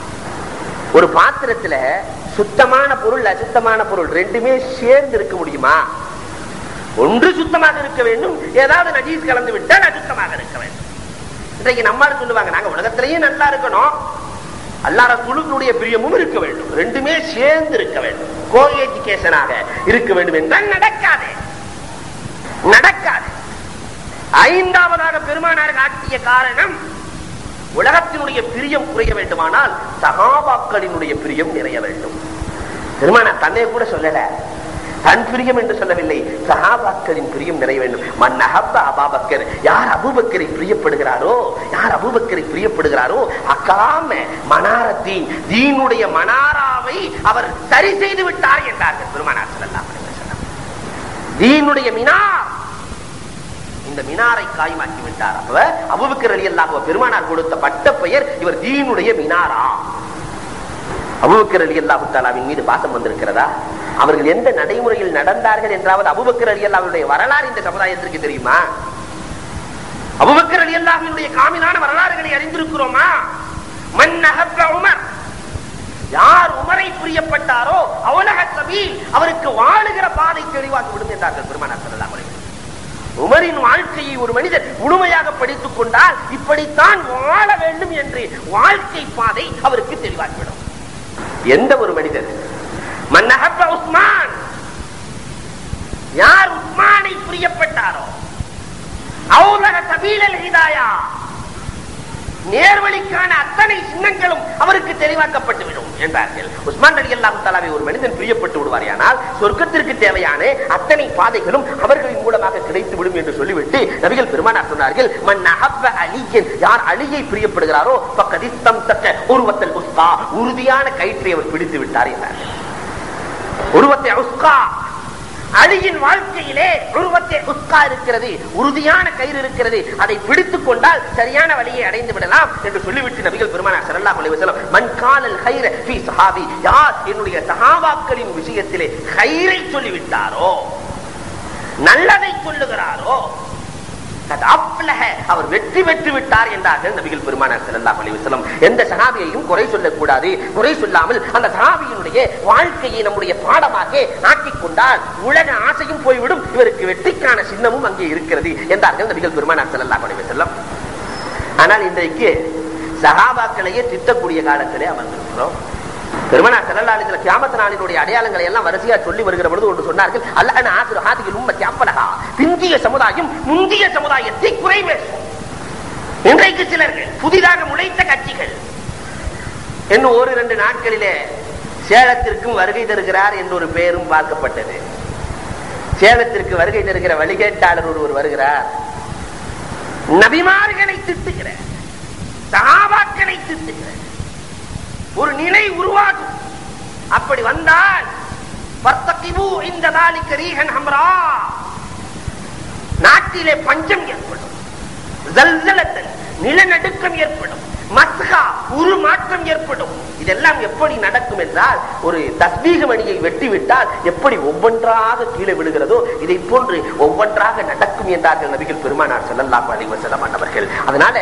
ஒரு பாத்திரத்துல சுத்தமான பொருள் அசுத்தமான பொருள் ரெண்டுமே சேர்ந்து இருக்க முடியுமா ஒன்று சுத்தமாக இருக்க வேண்டும் ஏதாவது நஜீஸ் கலந்து விட்டால் அசுத்தமாக இருக்க வேண்டும் இன்றைக்கு நம்மால் சொல்லுவாங்க நாங்க உலகத்திலேயே நல்லா இருக்கணும் அல்லாத குழுக்களுடைய பிரியமும் இருக்க வேண்டும் ரெண்டுமே சேர்ந்து இருக்க வேண்டும் கோ எஜுகேஷனாக இருக்க வேண்டும் என்றால் நடக்காது நடக்காது ஐந்தாவதாக பெருமானார் காட்டிய காரணம் உலகத்தினுடைய பிரியம் குறைய வேண்டுமானால் சகாபாக்களினுடைய பிரியம் நிறைய வேண்டும் பெருமானார் தன்னை கூட சொல்லல தன் பிரியம் என்று சொல்லவில்லை சஹாபாக்களின் பிரியம் நிறைய வேண்டும் மன் அஹப்ப அபாபக்கர் யார் அபூபக்கரை பிரியப்படுகிறாரோ யார் அபூபக்கரை பிரியப்படுகிறாரோ அக்காம மனாரத்தீன் தீனுடைய மனாராவை அவர் சரி செய்து விட்டார் என்றார்கள் பெருமானார் ஸல்லல்லாஹு அலைஹி வஸல்லம் தீனுடைய மினார் இந்த மினாரை காயமாக்கி விட்டார் அப்ப அபுபக்கர் அலி அல்லாஹ் பெருமானார் கொடுத்த பட்ட பெயர் இவர் தீனுடைய மினாரா அபுபக்கர் அலி அல்லாஹு தாலாவின் மீது பாசம் வந்திருக்கிறதா அவர்கள் எந்த நடைமுறையில் நடந்தார்கள் என்றாவது அபுபக்கர் அலி அல்லாவுடைய வரலாறு இந்த சமுதாயத்திற்கு தெரியுமா அபுபக்கர் அலி அல்லாஹினுடைய காமிலான வரலாறுகளை அறிந்திருக்கிறோமா மன் அஹப்ப உமர் யார் உமரை பிரியப்பட்டாரோ அவலக சபீல் அவருக்கு வாழுகிற பாதை தெளிவாக்கி விடும் என்றார்கள் பெருமானார் ஸல்லல்லாஹு அலைஹி வஸல்லம். உமரின் வாழ்க்கையை ஒரு மனிதர் முழுமையாக படித்துக் கொண்டால் இப்படித்தான் வாழ வேண்டும் என்று வாழ்க்கை பாதை அவருக்கு தெளிவாகிவிடும் எந்த ஒரு மனிதர் மன்னஹப்ப உஸ்மான் யார் உஸ்மானை பிரியப்பட்டாரோ அவுலக சபீலல் ஹிதாயா நேர்வழிக்கான அத்தனை சின்னங்களும் அவருக்கு தெளிவாக்கப்பட்டு விடும் என்றார்கள் உஸ்மான் அலி அல்லாஹு தாலாவை ஒரு மனிதன் பிரியப்பட்டு விடுவாரியானால் சொர்க்கத்திற்கு தேவையான அத்தனை பாதைகளும் அவர்களின் மூலமாக கிடைத்து விடும் என்று சொல்லிவிட்டு நபிகள் பெருமானார் சொன்னார்கள் மன் அஹப்ப அலியன் யார் அலியை பிரியப்படுகிறாரோ பக்கதிஸ்தம் தக்க உருவத்தல் உஸ்கா உறுதியான கயிற்றை அவர் பிடித்து விட்டார் என்றார்கள் உருவத்தை உஸ்கா அலியின் வாழ்க்கையிலே உருவத்தை உஸ்கா இருக்கிறது உறுதியான கயிறு இருக்கிறது அதை பிடித்துக் கொண்டால் சரியான வழியை அடைந்து விடலாம் என்று சொல்லிவிட்டு நபிகள் பெருமானார் ஸல்லல்லாஹு அலைஹி வஸல்லம் மன் காலல் கைர ஃபீ ஸஹாபி யார் என்னுடைய சஹாபாக்களின் விஷயத்திலே கைரை சொல்லிவிட்டாரோ நல்லதை சொல்லுகிறாரோ கத் அஃப்லஹ, அவர் வெற்றி பெற்று விட்டார் என்றார்கள் நபிகள் பெருமானார் ஸல்லல்லாஹு அலைஹி வஸல்லம் எந்த சஹாபியையும் குறை சொல்லக்கூடாது குறை சொல்லாமல் அந்த சஹாபியினுடைய வாழ்க்கையை நம்முடைய பாடமாக ஆக்கிக் கொண்டால் உலக ஆசையும் போய்விடும் இவருக்கு வெற்றிக்கான சின்னமும் அங்கே இருக்கிறது என்றார்கள் நபிகள் பெருமானார் ஸல்லல்லாஹு அலைஹி வஸல்லம் ஆனால் இன்றைக்கு சஹாபாக்களையே திட்டக்கூடிய காலத்திலே அமர்ந்திருக்கிறோம் பெருமனா செல்லலாளிகள் கியாமத்த நாளினுடைய அடையாளங்களை எல்லாம் வரிசையா சொல்லி வருகிற பொழுது ஒன்று சொன்னார்கள் அல்ல ஆசிர ஹாதிகள் உண்மை தியாப்பலகா பிந்திய சமுதாயம் முந்திய சமுதாயத்தை குறை பேசும் இன்றைக்கு சிலர்கள் புதிதாக முளைத்த கட்சிகள் இன்னும் ஒரு இரண்டு நாட்களிலே சேலத்திற்கும் வருகை தருகிறார் என்ற ஒரு பெயரும் பார்க்கப்பட்டது சேலத்திற்கு வருகை தருகிற வழிகேட்டாளர் ஒருவர் வருகிறார் நபிமார்களை திட்டுகிற சகாபாக்களை திட்டுகிற ஒரு நிலை உருவாகும் அப்படி வந்தால் வர்த்தகிபு இந்த தாலிக்கு ரீகன் ஹம்ரா நாட்டிலே பஞ்சம் ஏற்படும் ஜல்சலத்தல் நிலநடுக்கம் ஏற்படும் மத்கா உருமாற்றம் ஏற்படும் இதெல்லாம் எப்படி நடக்கும் என்றால் ஒரு தஸ்மீக மணியை வெட்டி விட்டால் எப்படி ஒவ்வொன்றாக கீழே விழுகிறதோ இதை போன்று ஒவ்வொன்றாக நடக்கும் என்றார்கள் நபிகள் பெருமானார் ஸல்லல்லாஹு அலைஹி வஸல்லம் ஆண்டவர்கள் அதனால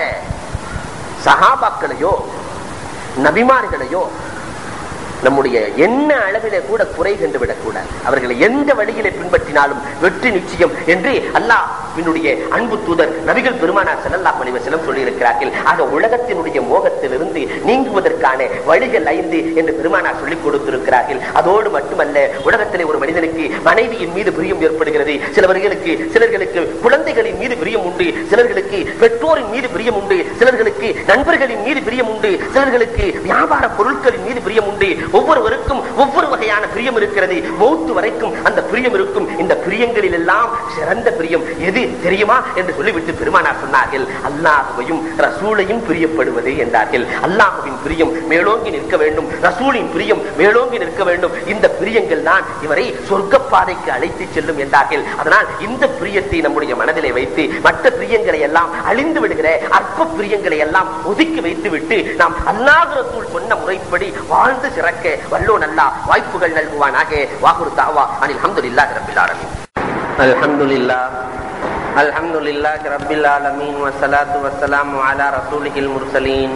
சஹாபாக்களையோ நபிமார்களையோ நம்முடைய என்ன அளவிலே கூட குறை கண்டு விடக்கூடாது அவர்களை எந்த வழியிலே பின்பற்றினாலும் வெற்றி நிச்சயம் என்று அல்லாஹ் என்னுடைய அன்பு தூதர் நபிகள் பெருமானார் ஸல்லல்லாஹு அலைஹி வஸல்லம் சொல்லி இருக்கிறார்கள் ஆக உலகத்தினுடைய மோகத்திலிருந்து நீங்குவதற்கான வழிகள் ஐந்து என்று பெருமானார் சொல்லிக் கொடுத்திருக்கிறார்கள் அதோடு மட்டுமல்ல உலகத்திலே ஒரு மனிதனுக்கு மனைவியின் மீது பிரியம் ஏற்படுகிறது சிலவர்களுக்கு சிலர்களுக்கு குழந்தைகளின் மீது பிரியம் உண்டு சிலர்களுக்கு பெற்றோரின் மீது பிரியம் உண்டு சிலர்களுக்கு நண்பர்களின் மீது பிரியம் உண்டு சிலர்களுக்கு வியாபார பொருட்களின் மீது பிரியம் உண்டு ஒவ்வொருவருக்கும் ஒவ்வொரு வகையான பிரியம் இருக்கிறது மௌத்து வரைக்கும் அந்த பிரியம் இருக்கும் இந்த பிரியங்களில் எல்லாம் சிறந்த பிரியம் எது தெரியுமா என்று சொல்லிவிட்டு பெருமானார் சொன்னார்கள் அல்லாஹுவையும் ரசூலையும் பிரியப்படுவது என்றார்கள் அல்லாஹுவின் பிரியம் மேலோங்கி நிற்க வேண்டும் ரசூலின் பிரியம் மேலோங்கி நிற்க வேண்டும் இந்த பிரியங்கள் தான் இவரை சொர்க்க பாதைக்கு அழைத்து செல்லும் என்றார்கள் அதனால் இந்த பிரியத்தை நம்முடைய மனதிலே வைத்து மற்ற பிரியங்களை எல்லாம் அழிந்து விடுகிற அற்ப பிரியங்களை எல்லாம் ஒதுக்கி வைத்து விட்டு நாம் அல்லாஹ் ரசூல் சொன்ன முறைப்படி வாழ்ந்து சிறக்க வல்லோ நல்லா வாய்ப்புகள் நல்குவானாக வாகுரு தாவா அனில் அஹமதுல்லாஹி ரப்பில் ஆலமீன் அல்ஹம்துலில்லாஹ் الحمد لله رب العالمين والصلاة والسلام على رسوله المرسلين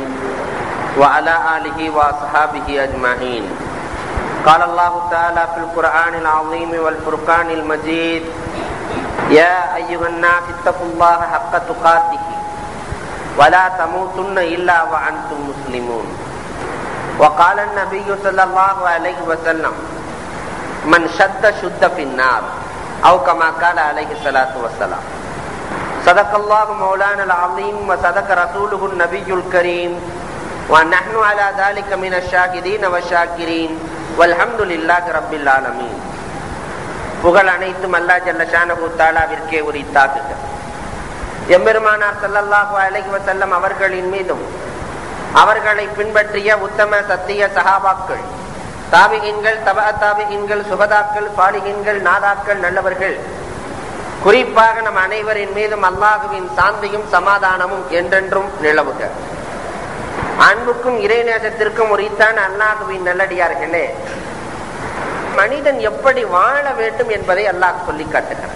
وعلى آله وأصحابه أجمعين قال الله تعالى في القرآن العظيم والفرقان المجيد يا أيها الناس اتقوا الله حق تقاته ولا تموتن إلا وأنتم مسلمون وقال النبي صلى الله عليه وسلم من شد شد في النار أو كما قال عليه الصلاة والسلام صدق الله مولانا العظيم وصدق رسوله النبي الكريم ونحن على ذلك من الشاهدين والشاكرين والحمد لله رب العالمين புகழ் அனைத்தும் அல்லா ஜல்ல ஷானஹு தாலாவிற்கே உரித்தாக்குக எம்பெருமானார் ஸல்லல்லாஹு அலைஹி வஸல்லம் அவர்களின் மீதும் அவர்களை பின்பற்றிய உத்தம சத்திய சஹாபாக்கள் தாபிகின்கள் தபா தாபிகின்கள் சுகதாக்கள் பாலிகின்கள் நாதாக்கள் நல்லவர்கள் குறிப்பாக நம் அனைவரின் மீதும் அல்லாஹுவின் சாந்தியும் சமாதானமும் என்றென்றும் நிலவுக அன்புக்கும் இறைநேசத்திற்கும் உரித்தான அல்லாஹுவின் நல்லடியார்களே மனிதன் எப்படி வாழ வேண்டும் என்பதை அல்லாஹ் சொல்லி காட்டுகிறார்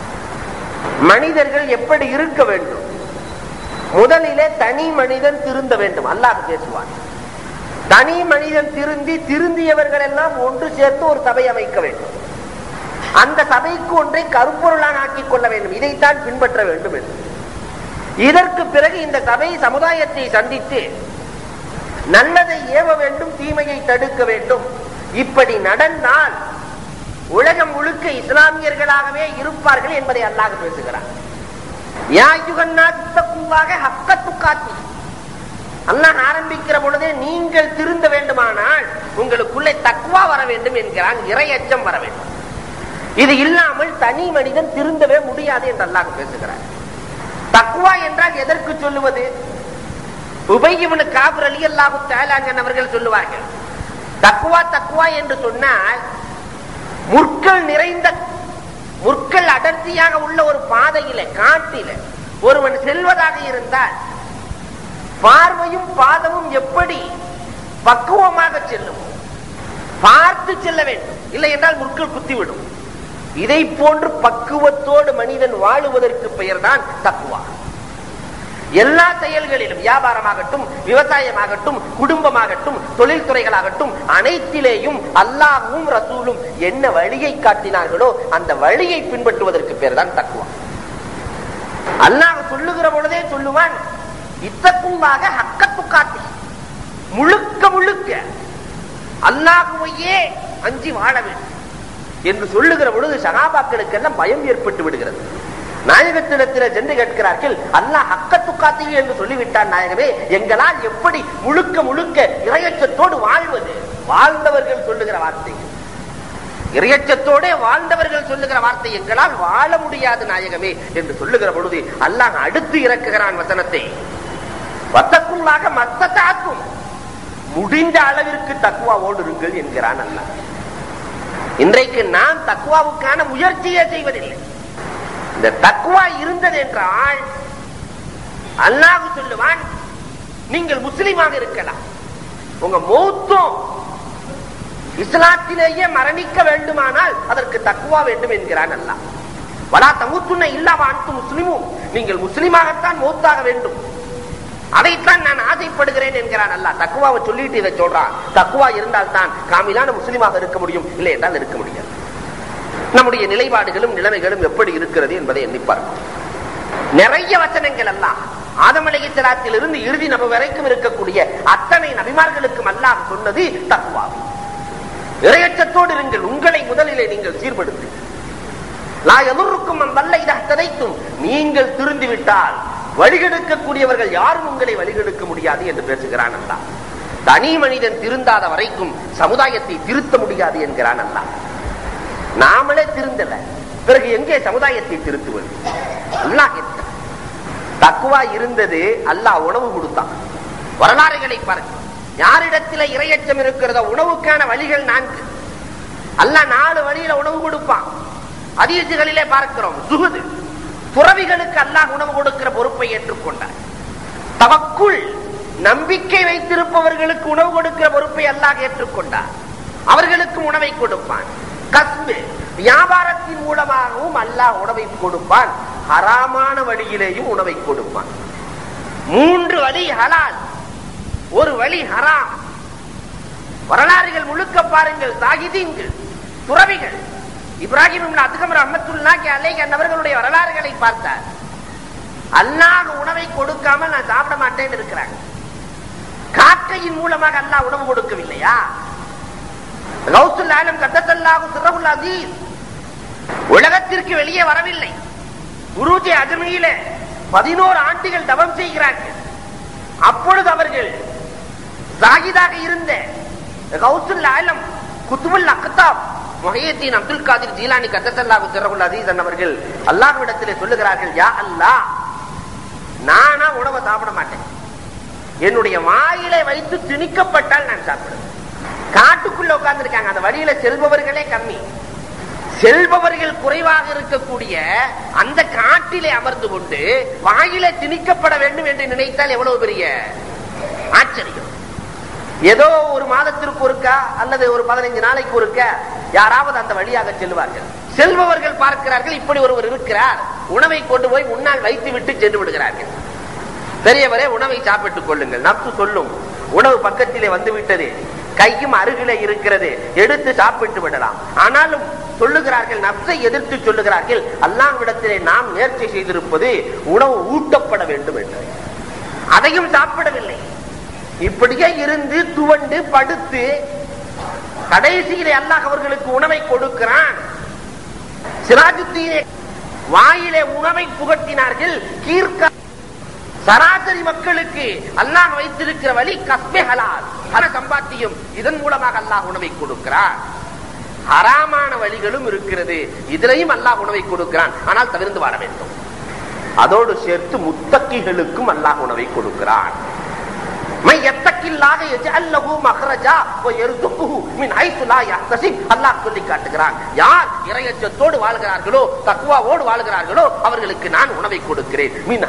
மனிதர்கள் எப்படி இருக்க வேண்டும் முதலிலே தனி மனிதன் திருந்த வேண்டும் அல்லாஹ் பேசுவான் தனி மனிதன் திருந்தி திருந்தியவர்கள் எல்லாம் ஒன்று சேர்த்து ஒரு சபை அமைக்க வேண்டும் அந்த சபைக்கு ஒன்றை கருப்பொருளான் ஆக்கிக் கொள்ள வேண்டும் இதைத்தான் பின்பற்ற வேண்டும் என்று இதற்கு பிறகு இந்த சபை சமுதாயத்தை சந்தித்து நல்லதை ஏவ வேண்டும் தீமையை தடுக்க வேண்டும் இப்படி நடந்தால் உலகம் முழுக்க இஸ்லாமியர்களாகவே இருப்பார்கள் என்பதை அல்லாஹ் பேசுகிறார் அல்லாஹ் ஆரம்பிக்கிற பொழுதே நீங்கள் திருந்த வேண்டுமானால் உங்களுக்குள்ளே தக்குவா வர வேண்டும் என்கிறான் இரையச்சம் வர வேண்டும் இது இல்லாமல் தனி மனிதன் திருந்தவே முடியாது என்று அல்லாஹ் பேசுகிறார் தக்குவா என்றால் எதற்கு சொல்லுவது உபையவனு காபர் அலி அல்லாஹு தாலாங்கன் அவர்கள் சொல்லுவார்கள் தக்குவா தக்குவா என்று சொன்னால் முற்கள் நிறைந்த முற்கள் அடர்த்தியாக உள்ள ஒரு பாதையில காட்டில ஒருவன் செல்வதாக இருந்தால் பார்வையும் பாதமும் எப்படி பக்குவமாக செல்லும் பார்த்து செல்ல வேண்டும் இல்லை என்றால் முற்கள் குத்திவிடும் இதை போன்று பக்குவத்தோடு மனிதன் வாழுவதற்கு பெயர்தான் தக்குவா எல்லா செயல்களிலும் வியாபாரமாகட்டும் விவசாயமாகட்டும் குடும்பமாகட்டும் தொழில்துறைகளாகட்டும் அனைத்திலேயும் அல்லாஹும் ரசூலும் என்ன வழியை காட்டினார்களோ அந்த வழியை பின்பற்றுவதற்கு பேர் தான் தக்குவா அல்லாஹ் சொல்லுகிற பொழுதே சொல்லுவான் இத்தக்குமாக ஹக்கத்து காட்டி முழுக்க முழுக்க அல்லாஹுவையே அஞ்சி வாழ வேண்டும் என்று சொல்லுகிற பொழுது சகாபாக்களுக்கு எல்லாம் பயம் ஏற்பட்டு விடுகிறது நாயகத்திடத்தில் சென்று கேட்கிறார்கள் அல்லாஹ் ஹக்கத்து காத்தி என்று சொல்லிவிட்டான் நாயகமே எங்களால் எப்படி முழுக்க முழுக்க இரையச்சத்தோடு வாழ்வது வாழ்ந்தவர்கள் சொல்லுகிற வார்த்தை இரையச்சத்தோட வாழ்ந்தவர்கள் சொல்லுகிற வார்த்தை எங்களால் வாழ முடியாது நாயகமே என்று சொல்லுகிற பொழுது அல்லாஹ் அடுத்து இறக்குகிறான் வசனத்தை வத்தக்குள்ளாக மத்தத்தாக்கும் முடிந்த அளவிற்கு தக்குவாவோடு இருங்கள் என்கிறான் அல்லாஹ் இன்றைக்கு நாம் தக்குவாவுக்கான முயற்சியே செய்வதில்லை இந்த தக்குவா இருந்தது என்றால் அல்லாஹ் சொல்லுவான் நீங்கள் முஸ்லிமாக இருக்கலாம் உங்க மௌத்தும் இஸ்லாத்திலேயே மரணிக்க வேண்டுமானால் அதற்கு தக்குவா வேண்டும் என்கிறான் அல்லாஹ் வலா தமுத்துன்ன இல்லாம அனைத்து முஸ்லிமும் நீங்கள் முஸ்லிமாகத்தான் மௌத்தாக வேண்டும் அதைத்தான் நான் ஆசைப்படுகிறேன் என்கிறான் அல்ல தக்குவாவை சொல்லிட்டு இதை சொல்றான் தக்குவா இருந்தால் தான் காமிலான முஸ்லிமாக இருக்க முடியும் இல்லை என்றால் இருக்க முடியாது நம்முடைய நிலைப்பாடுகளும் நிலைமைகளும் எப்படி இருக்கிறது என்பதை எண்ணி பார்க்கும் நிறைய வசனங்கள் எல்லாம் ஆதமலையத்திலாத்தில் இருந்து இறுதி நப வரைக்கும் இருக்கக்கூடிய அத்தனை நபிமார்களுக்கும் அல்லாஹ் சொன்னது தக்குவா இரையச்சத்தோடு இருங்கள் உங்களை முதலிலே நீங்கள் சீர்படுத்து எதிர்க்கும் வல்ல இதனைத்தும் நீங்கள் திருந்தி விட்டால் வழிகெடுக்கக்கூடியவர்கள் யாரும் உங்களை வழிகெடுக்க முடியாது என்று பேசுகிறான் அல்லா தனி மனிதன் திருந்தாத வரைக்கும் சமுதாயத்தை திருத்த முடியாது என்கிறான் அல்லா நாமளே திருந்தல பிறகு எங்கே சமுதாயத்தை திருத்துவது அல்லாஹ் தக்குவா இருந்தது அல்லாஹ் உணவு கொடுத்தான் வரலாறுகளை பாருங்க யாரிடத்தில இரையச்சம் இருக்கிறதோ உணவுக்கான வழிகள் நான்கு அல்லாஹ் நாலு வழியில உணவு கொடுப்பான் அதிகச்சிகளிலே பார்க்கிறோம் சுகுது துறவிகளுக்கு அல்லாஹ் உணவு கொடுக்கிற பொறுப்பை ஏற்றுக்கொண்டார் தவக்குள் நம்பிக்கை வைத்திருப்பவர்களுக்கு உணவு கொடுக்கிற பொறுப்பை அல்லாஹ் ஏற்றுக்கொண்டார் அவர்களுக்கும் உணவை கொடுப்பான் கஸ்பு வியாபாரத்தின் மூலமாகவும் அல்லாஹ் உணவை கொடுப்பான் ஹராமான வழியிலேயும் உணவை கொடுப்பான் மூன்று வழி ஹலால் ஒரு வழி ஹராம் வரலாறுகள் முழுக்க பாருங்கள் சாகிதீன்கள் துறவிகள் இப்ராஹிம் அதுகம் ரஹமத்துல்லாக்கி அலைகன் அவர்களுடைய வரலாறுகளை பார்த்தார் அல்லாஹ் உணவை கொடுக்காமல் நான் சாப்பிட மாட்டேன்னு இருக்கிறாங்க காக்கையின் மூலமாக அல்லாஹ் உணவு கொடுக்கவில்லையா கௌசுல்லாலும் கத்தத்தல்லாஹு சிறகுல் அசீஸ் உலகத்திற்கு வெளியே வரவில்லை குருஜி அஜமியில பதினோரு ஆண்டுகள் தவம் செய்கிறார்கள் அப்பொழுது அவர்கள் சாகிதாக இருந்த கௌசுல் ஆலம் குத்துபுல் அக்தாப் முஹையத்தீன் அப்துல் காதிர் ஜீலானி கத்தத்தல்லாஹு சிறகுல் அசீஸ் அவர்கள் அல்லாஹ்விடத்திலே சொல்லுகிறார்கள் யா அல்லாஹ் நானா உணவை சாப்பிட மாட்டேன் என்னுடைய வாயிலை வைத்து திணிக்கப்பட்டால் நான் சாப்பிடுவேன் காட்டுக்குள்ள உட்கார்ந்து இருக்காங்க அந்த வழியில செல்பவர்களே கம்மி செல்பவர்கள் குறைவாக இருக்கக்கூடிய அந்த காட்டிலே அமர்ந்து கொண்டு வாயிலே திணிக்கப்பட வேண்டும் என்று நினைத்தால் எவ்வளவு பெரிய ஆச்சரியம் ஏதோ ஒரு மாதத்திற்கு ஒருக்கா அல்லது ஒரு பதினைஞ்சு நாளைக்கு ஒருக்க யாராவது அந்த வழியாக செல்வார்கள் செல்பவர்கள் பார்க்கிறார்கள் இப்படி ஒருவர் இருக்கிறார் உணவை கொண்டு போய் முன்னால் வைத்து விட்டு சென்று விடுகிறார்கள் பெரியவரே உணவை சாப்பிட்டுக் கொள்ளுங்கள் நப்சு சொல்லும் உணவு பக்கத்திலே வந்து விட்டது கையும் அருகிலே இருக்கிறது எடுத்து சாப்பிட்டு விடலாம் ஆனாலும் சொல்லுகிறார்கள் நப்சை எதிர்த்து சொல்லுகிறார்கள் அல்லாஹ்விடத்திலே நாம் நேர்ச்சி செய்திருப்பது உணவு ஊட்டப்பட வேண்டும் என்று அதையும் சாப்பிடவில்லை இப்படியே இருந்து துவண்டு படுத்து கடைசியிலே அல்லாஹ் அவர்களுக்கு உணவை கொடுக்கிறான் சிராஜுத்தீனே வாயிலே உணவை புகட்டினார்கள் கீர்க்க சராசரி மக்களுக்கு அல்லாஹ் வைத்திருக்கிற வழி கஸ்பே ஹலால் பண சம்பாத்தியம் இதன் மூலமாக அல்லாஹ் உணவை கொடுக்கிறான் ஹராமான வழிகளும் இருக்கிறது இதுலையும் அல்லாஹ் உணவை கொடுக்கிறான் ஆனால் தவிர்த்து வாழ வேண்டும் அதோடு சேர்த்து முத்தக்கிகளுக்கும் அல்லாஹ் உணவை கொடுக்கிறான் யார் இறையச்சத்தோடு வாழ்கிறார்களோ தக்குவாவோடு வாழ்கிறார்களோ அவர்களுக்கு நான் உணவை கொடுக்கிறேன் மின்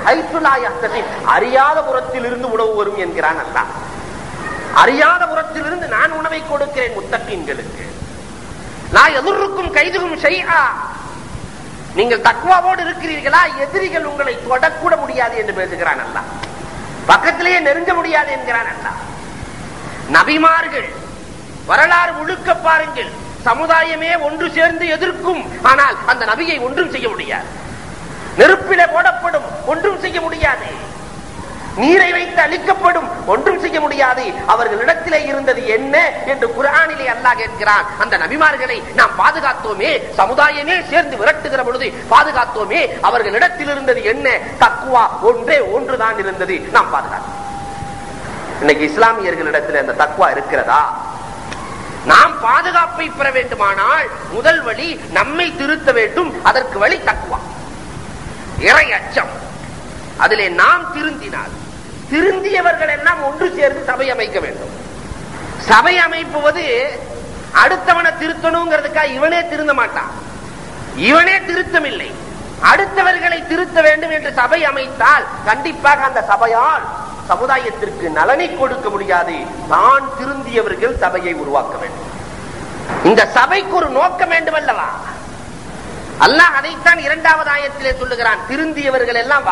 அறியாத புறத்தில் இருந்து உணவு வரும் என்கிறான் அல்லா அறியாத புறத்தில் இருந்து நான் உணவை கொடுக்கிறேன் முத்தக்கீன்களுக்கு நான் எதிர்க்கும் கைதுகும் செய்யா நீங்கள் தக்குவாவோடு இருக்கிறீர்களா எதிரிகள் உங்களை தொடக்கூட முடியாது என்று பேசுகிறான் அல்லா பக்கத்திலேயே நெருங்க முடியாது என்கிறான் அல்லா நபிமார்கள் வரலாறு முழுக்க பாருங்கள் சமுதாயமே ஒன்று சேர்ந்து எதிர்க்கும் ஆனால் அந்த நபியை ஒன்றும் செய்ய முடியாது நெருப்பிலே போடப்படும் ஒன்றும் செய்ய முடியாது நீரை வைத்து அளிக்கப்படும் ஒன்றும் செய்ய முடியாது அவர்களிடத்திலே இருந்தது என்ன என்று குரானிலே அல்லாஹ் கேட்கிறான் அந்த நபிமார்களை நாம் பாதுகாத்தோமே சமுதாயமே சேர்ந்து விரட்டுகிற பொழுது பாதுகாத்தோமே அவர்களிடத்தில் இருந்தது என்ன தக்குவா ஒன்றே ஒன்றுதான் இருந்தது நாம் பாதுகாத்தோம் இன்னைக்கு இஸ்லாமியர்களிடத்தில் அந்த தக்குவா இருக்கிறதா நாம் பாதுகாப்பை பெற வேண்டுமானால் முதல் வழி நம்மை திருத்த வேண்டும் அதற்கு வழி தக்குவா இறை அச்சம் அதிலே நாம் திருந்தினால் திருந்தியவர்கள் எல்லாம் ஒன்று சேர்ந்து சபை அமைக்க வேண்டும் சபை அமைப்புவது அடுத்தவனை திருத்தணுங்கிறதுக்காக இவனே திருந்த மாட்டான் இவனே திருத்தமில்லை அடுத்தவர்களை திருத்த வேண்டும் என்று சபை அமைத்தால் கண்டிப்பாக அந்த சபையால் சமுதாயத்திற்கு நலனை கொடுக்க முடியாது தான் திருந்தியவர்கள் சபையை உருவாக்க வேண்டும் இந்த சபைக்கு ஒரு நோக்கம் வேண்டும் அல்லவா அல்லாஹ் அதைத்தான் இரண்டாவது ஆயத்திலே சொல்லுகிறான் திருந்தியவர்கள் எல்லாம்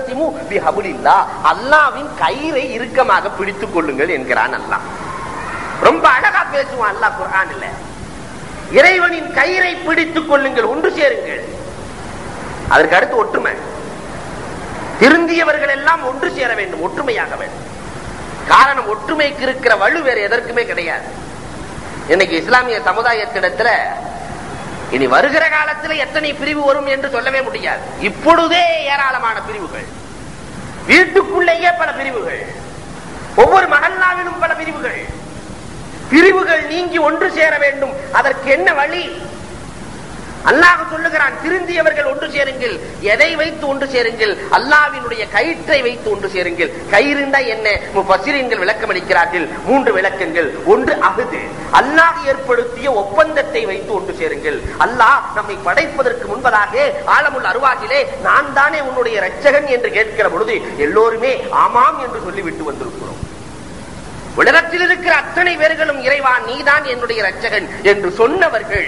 அல்லாவின் கயிறை இறுக்கமாக பிடித்துக் கொள்ளுங்கள் என்கிறான் அல்லாஹ் ரொம்ப அழகா பேசுவான் அல்லாஹ் குரான் இல்ல இறைவனின் கயிறை பிடித்துக் கொள்ளுங்கள் ஒன்று சேருங்கள் அதற்கு அடுத்து ஒற்றுமை திருந்தியவர்கள் எல்லாம் ஒன்று சேர வேண்டும் ஒற்றுமையாக வேண்டும் காரணம் ஒற்றுமைக்கு இருக்கிற வலு வேற எதற்குமே கிடையாது இன்னைக்கு இஸ்லாமிய சமுதாயத்திடத்துல இனி வருகிற காலத்தில் எத்தனை பிரிவு வரும் என்று சொல்லவே முடியாது இப்பொழுதே ஏராளமான பிரிவுகள் வீட்டுக்குள்ளேயே பல பிரிவுகள் ஒவ்வொரு மகல்லாவிலும் பல பிரிவுகள் பிரிவுகள் நீங்கி ஒன்று சேர வேண்டும் அதற்கு என்ன வழி அல்லாஹ் சொல்லுகிறான் திருந்தியவர்கள் ஒன்று சேருங்கள் எதை வைத்து ஒன்று சேருங்கள் அல்லாவினுடைய கயிற்றை வைத்து ஒன்று சேருங்கள் கயிறுண்டா என்ன பசிரியங்கள் விளக்கம் அளிக்கிறார்கள் மூன்று விளக்கங்கள் ஒன்று அகுது அல்லாஹ் ஏற்படுத்திய ஒப்பந்தத்தை வைத்து ஒன்று சேருங்கள் அல்லாஹ் நம்மை படைப்பதற்கு முன்பதாக ஆழமுள்ள அருவாகிலே நான் தானே உன்னுடைய ரட்சகன் என்று கேட்கிற பொழுது எல்லோருமே ஆமாம் என்று சொல்லிவிட்டு வந்திருக்கிறோம் உலகத்தில் இருக்கிற அத்தனை பேர்களும் இறைவா நீதான் என்னுடைய ரட்சகன் என்று சொன்னவர்கள்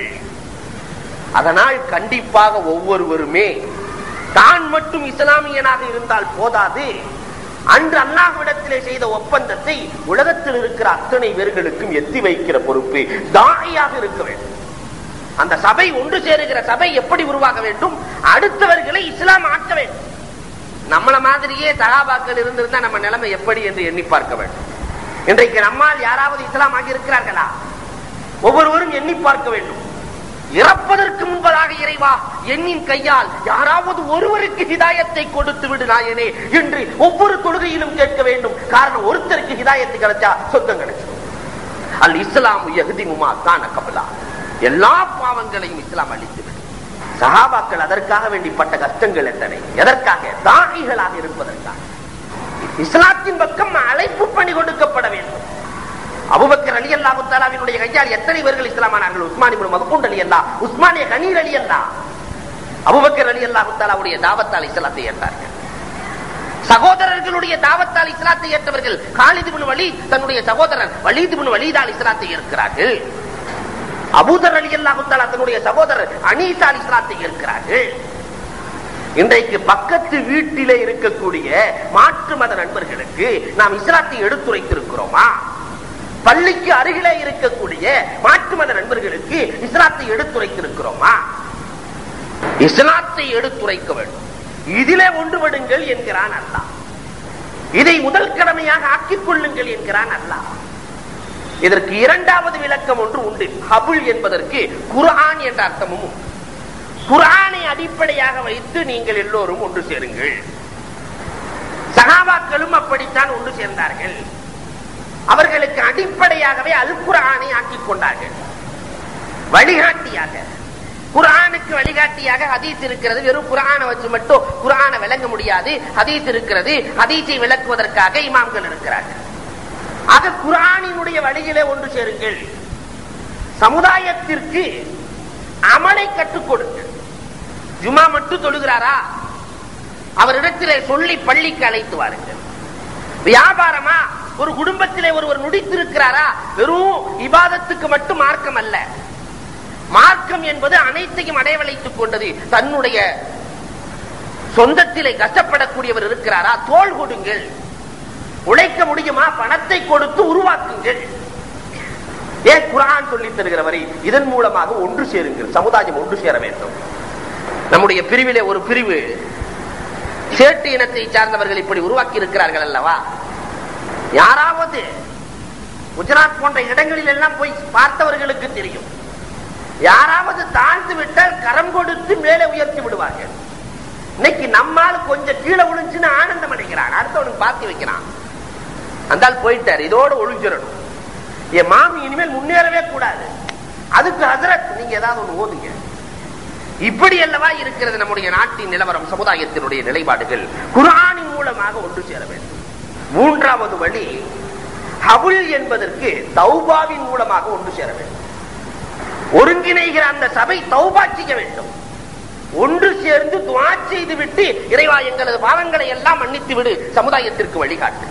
அதனால் கண்டிப்பாக ஒவ்வொருவருமே தான் மட்டும் இஸ்லாமியனாக இருந்தால் போதாது அன்று அல்லாஹ்விடத்திலே செய்த ஒப்பந்தத்தை உலகத்தில் இருக்கிற அத்தனை பேர்களுக்கும் எத்தி வைக்கிற பொறுப்பு தாயாக இருக்க வேண்டும் அந்த சபை ஒன்று சேருகிற சபை எப்படி உருவாக வேண்டும் அடுத்தவர்களை இஸ்லாம் ஆக்க வேண்டும் நம்மள மாதிரியே சகாபாக்கள் இருந்திருந்தா நம்ம நிலைமை எப்படி என்று எண்ணி பார்க்க வேண்டும் இன்றைக்கு நம்மால் யாராவது இஸ்லாம் ஆகி இருக்கிறார்களா ஒவ்வொருவரும் எண்ணி பார்க்க வேண்டும் இறப்பதற்கு முன்பதாக இறைவா எண்ணின் கையால் யாராவது ஒருவருக்கு ஹிதாயத்தை கொடுத்து விடு நாயனே என்று ஒவ்வொரு தொழுகையிலும் கேட்க வேண்டும் காரணம் ஒருத்தருக்கு ஹிதாயத்தை கிடைச்சா சொந்தம் கிடைச்சிடும் அல் இஸ்லாம் எகுதிமுமா கான கபலா எல்லா பாவங்களையும் இஸ்லாம் அளித்து சஹாபாக்கள் அதற்காக வேண்டிப்பட்ட கஷ்டங்கள் எத்தனை எதற்காக தாகிகளாக இருப்பதற்காக இஸ்லாத்தின் பக்கம் அழைப்பு பணி கொடுக்கப்பட வேண்டும் அபுபக்கர் அலி அல்லா முத்தாலாவினுடைய கையால் எத்தனை பேர்கள் இஸ்லாமானார்கள் உஸ்மானி மகபூண்ட் அலி அல்லா உஸ்மானிய கனீர் அலி அல்லா அபுபக்கர் அலி அல்லா முத்தாலாவுடைய தாவத்தால் இஸ்லாத்தை ஏற்றார்கள் சகோதரர்களுடைய தாவத்தால் இஸ்லாத்தை ஏற்றவர்கள் காலிதுபின் வலி தன்னுடைய சகோதரர் வலிதுபின் வலிதால் இஸ்லாத்தை ஏற்கிறார்கள் அபூதர் அலி அல்லா முத்தாலா தன்னுடைய சகோதரர் அனீசால் இஸ்லாத்தை ஏற்கிறார்கள் இன்றைக்கு பக்கத்து வீட்டிலே இருக்கக்கூடிய மாற்று மத நண்பர்களுக்கு நாம் இஸ்லாத்தை எடுத்துரைத்திருக்கிறோமா பள்ளிக்கு அருகிலே இருக்கக்கூடிய மாற்று மத நண்பர்களுக்கு இஸ்லாத்தை எடுத்துரைத்திருக்கிறோமா இஸ்லாத்தை எடுத்துரைக்க வேண்டும் இதிலே ஒன்றுபடுங்கள் என்கிறான் அல்லா இதை முதல் கடமையாக ஆக்கிக் கொள்ளுங்கள் என்கிறான் அல்லா இதற்கு இரண்டாவது விளக்கம் ஒன்று உண்டு ஹபுல் என்பதற்கு குர்ஆன் என்ற அர்த்தமும் உண்டு குரானை அடிப்படையாக வைத்து நீங்கள் எல்லோரும் ஒன்று சேருங்கள் சகாபாக்களும் அப்படித்தான் ஒன்று சேர்ந்தார்கள் அவர்களுக்கு அடிப்படையாகவே அல் குரானை ஆக்கிக் கொண்டார்கள் வழிகாட்டியாக குரானுக்கு வழிகாட்டியாக ஹதீஸ் இருக்கிறது வெறும் குரானை வச்சு மட்டும் குரானை விளங்க முடியாது ஹதீஸ் இருக்கிறது ஹதீஸை விளக்குவதற்காக இமாம்கள் இருக்கிறார்கள் ஆக குரானினுடைய வழியிலே ஒன்று சேருங்கள் சமுதாயத்திற்கு அமலை கற்றுக் கொடுங்கள் ஜுமா மட்டும் தொழுகிறாரா அவரிடத்திலே சொல்லி பள்ளிக்கு அழைத்து வாருங்கள் வியாபாரமா ஒரு குடும்பத்திலே ஒருவர் நுடித்திருக்கிறாரா வெறும் இபாதத்துக்கு மட்டும் மார்க்கம் அல்ல மார்க்கம் என்பது அனைத்தையும் அடைவழைத்துக் கொண்டது தன்னுடைய சொந்தத்திலே கஷ்டப்படக்கூடியவர் இருக்கிறாரா தோல் கொடுங்கள் உழைக்க முடியுமா பணத்தை கொடுத்து உருவாக்குங்கள் ஏன் குரான் சொல்லி தருகிற வரை இதன் மூலமாக ஒன்று சேருங்கள் சமுதாயம் ஒன்று சேர வேண்டும் நம்முடைய பிரிவிலே ஒரு பிரிவு சேட்டு இனத்தை சார்ந்தவர்கள் இப்படி உருவாக்கி இருக்கிறார்கள் அல்லவா யாராவது குஜராத் போன்ற இடங்களில் எல்லாம் போய் பார்த்தவர்களுக்கு தெரியும் யாராவது தாழ்ந்து விட்டால் கரம் கொடுத்து மேலே உயர்த்தி விடுவார்கள் இன்னைக்கு நம்மால் கொஞ்சம் கீழே விழுந்துச்சுன்னு ஆனந்தம் அடைக்கிறான் அடுத்தவனுக்கு பார்த்து வைக்கிறான் அந்தால் போயிட்டார் இதோட ஒழிஞ்சிடணும் என் மாமி இனிமேல் முன்னேறவே கூடாது அதுக்கு ஹசரத் நீங்க ஏதாவது ஒண்ணு ஓதுங்க இப்படி அல்லவா இருக்கிறது நம்முடைய நாட்டின் நிலவரம் சமுதாயத்தினுடைய நிலைப்பாடுகள் குரானின் மூலமாக ஒன்று சேர வேண்டும் மூன்றாவது வழி ஹபுல் என்பதற்கு தௌபாவின் மூலமாக ஒன்று சேர வேண்டும் ஒருங்கிணைகிற அந்த சபை தௌபா செய்ய வேண்டும் ஒன்று சேர்ந்து துவா செய்து விட்டு இறைவா எங்களது பாவங்களை எல்லாம் மன்னித்து விடு சமுதாயத்திற்கு வழிகாட்டு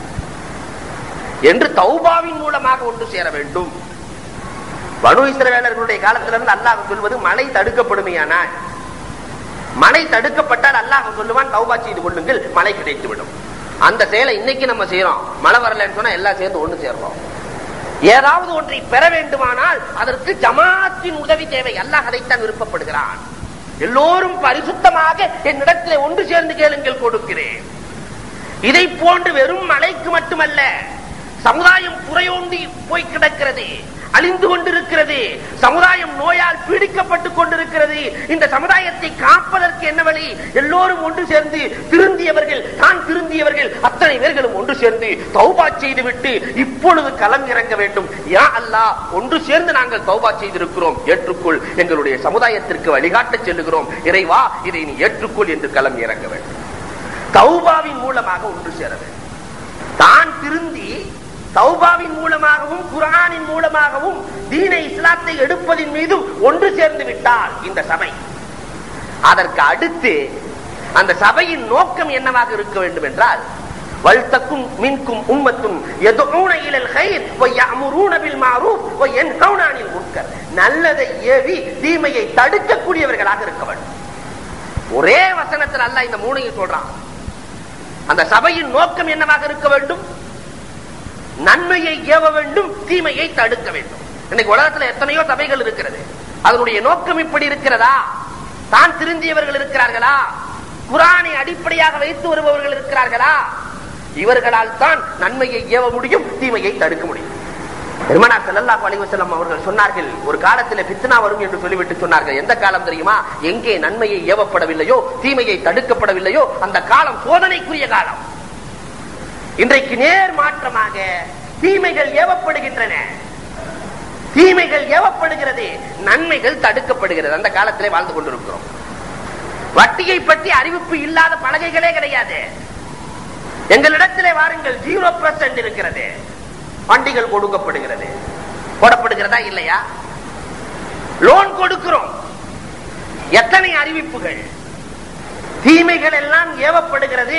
என்று தௌபாவின் மூலமாக ஒன்று சேர வேண்டும் பனு இஸ்ரவேலர்களுடைய காலத்திலிருந்து அல்லாஹ் சொல்வது மழை தடுக்கப்படுமையானால் மழை தடுக்கப்பட்டால் அல்லாஹ் சொல்லுவான் தௌபா செய்து கொள்ளுங்கள் மழை கிடைத்து விடும் அந்த செயலை இன்னைக்கு நம்ம செய்யறோம் மழை வரலன்னு சொன்னா எல்லாம் சேர்ந்து ஒண்ணு சேர்றோம் ஏதாவது ஒன்றை பெற வேண்டுமானால் அதற்கு ஜமாத்தின் உதவி தேவை அல்லாஹ் அதைத்தான் விருப்பப்படுகிறான் எல்லோரும் பரிசுத்தமாக என்னிடத்திலே ஒன்று சேர்ந்து கேளுங்கள் கொடுக்கிறேன் இதை போன்று வெறும் மலைக்கு மட்டுமல்ல சமுதாயம் குறையோண்டி போய் கிடக்கிறது அழிந்து கொண்டிருக்கிறது சமுதாயம் நோயால் பீடிக்கப்பட்டுக் கொண்டிருக்கிறது இந்த சமுதாயத்தை காப்பதற்கு என்ன வழி எல்லோரும் ஒன்று சேர்ந்து திருந்தியவர்கள் தான் திருந்தியவர்கள் அத்தனை பேர்களும் ஒன்று சேர்ந்து தௌபா செய்துவிட்டு இப்பொழுது களம் இறங்க வேண்டும் யா அல்லா ஒன்று சேர்ந்து நாங்கள் தௌபா செய்திருக்கிறோம் ஏற்றுக்கொள் எங்களுடைய சமுதாயத்திற்கு வழிகாட்டச் செல்லுகிறோம் இறைவா இதை நீ ஏற்றுக்கொள் என்று களம் இறங்க வேண்டும் தௌபாவின் மூலமாக ஒன்று சேர வேண்டும் தான் திருந்தி தௌபாவின் மூலமாகவும் குரானின் மூலமாகவும் தீன இஸ்லாத்தை எடுப்பதின் மீதும் ஒன்று சேர்ந்து விட்டால் இந்த சபை அதற்கு அடுத்து அந்த சபையின் நோக்கம் என்னவாக இருக்க வேண்டும் என்றால் வல்தக்கும் மின்கும் உம்மத்தும் எதுவுன இலல் கைர் வயமுரூன பில் மாரூஃப் வயன்ஹவுன அனில் முன்கர் நல்லதை ஏவி தீமையை தடுக்கக்கூடியவர்களாக இருக்க வேண்டும் ஒரே வசனத்தில் அல்லாஹ் இந்த மூணையும் சொல்றான் அந்த சபையின் நோக்கம் என்னவாக இருக்க வேண்டும் நன்மையை ஏவ வேண்டும் தீமையை தடுக்க வேண்டும் இன்னைக்கு உலகத்துல எத்தனையோ சபைகள் இருக்கிறது அதனுடைய நோக்கம் இப்படி இருக்கிறதா தான் திருந்தியவர்கள் இருக்கிறார்களா குரானை அடிப்படையாக வைத்து வருபவர்கள் இருக்கிறார்களா இவர்களால் தான் நன்மையை ஏவ முடியும் தீமையை தடுக்க முடியும் பெருமனார் ஸல்லல்லாஹு அலைஹி வஸல்லம் அவர்கள் சொன்னார்கள் ஒரு காலத்தில் பித்னா வரும் என்று சொல்லிவிட்டு சொன்னார்கள் எந்த காலம் தெரியுமா எங்கே நன்மையை ஏவப்படவில்லையோ தீமையை தடுக்கப்படவில்லையோ அந்த காலம் சோதனைக்குரிய காலம் இன்றைக்கு நேர் மாற்றமாக தீமைகள் ஏவப்படுகின்றன தீமைகள் ஏவப்படுகிறது நன்மைகள் தடுக்கப்படுகிறது அந்த காலத்திலே வாழ்ந்து கொண்டிருக்கிறோம் வட்டியை பற்றி அறிவிப்பு இல்லாத பலகைகளே கிடையாது எங்களிடத்திலே வாருங்கள் ஜீரோ பர்சன்ட் இருக்கிறது வண்டிகள் கொடுக்கப்படுகிறது போடப்படுகிறதா இல்லையா லோன் கொடுக்கிறோம் எத்தனை அறிவிப்புகள் தீமைகள் எல்லாம் ஏவப்படுகிறது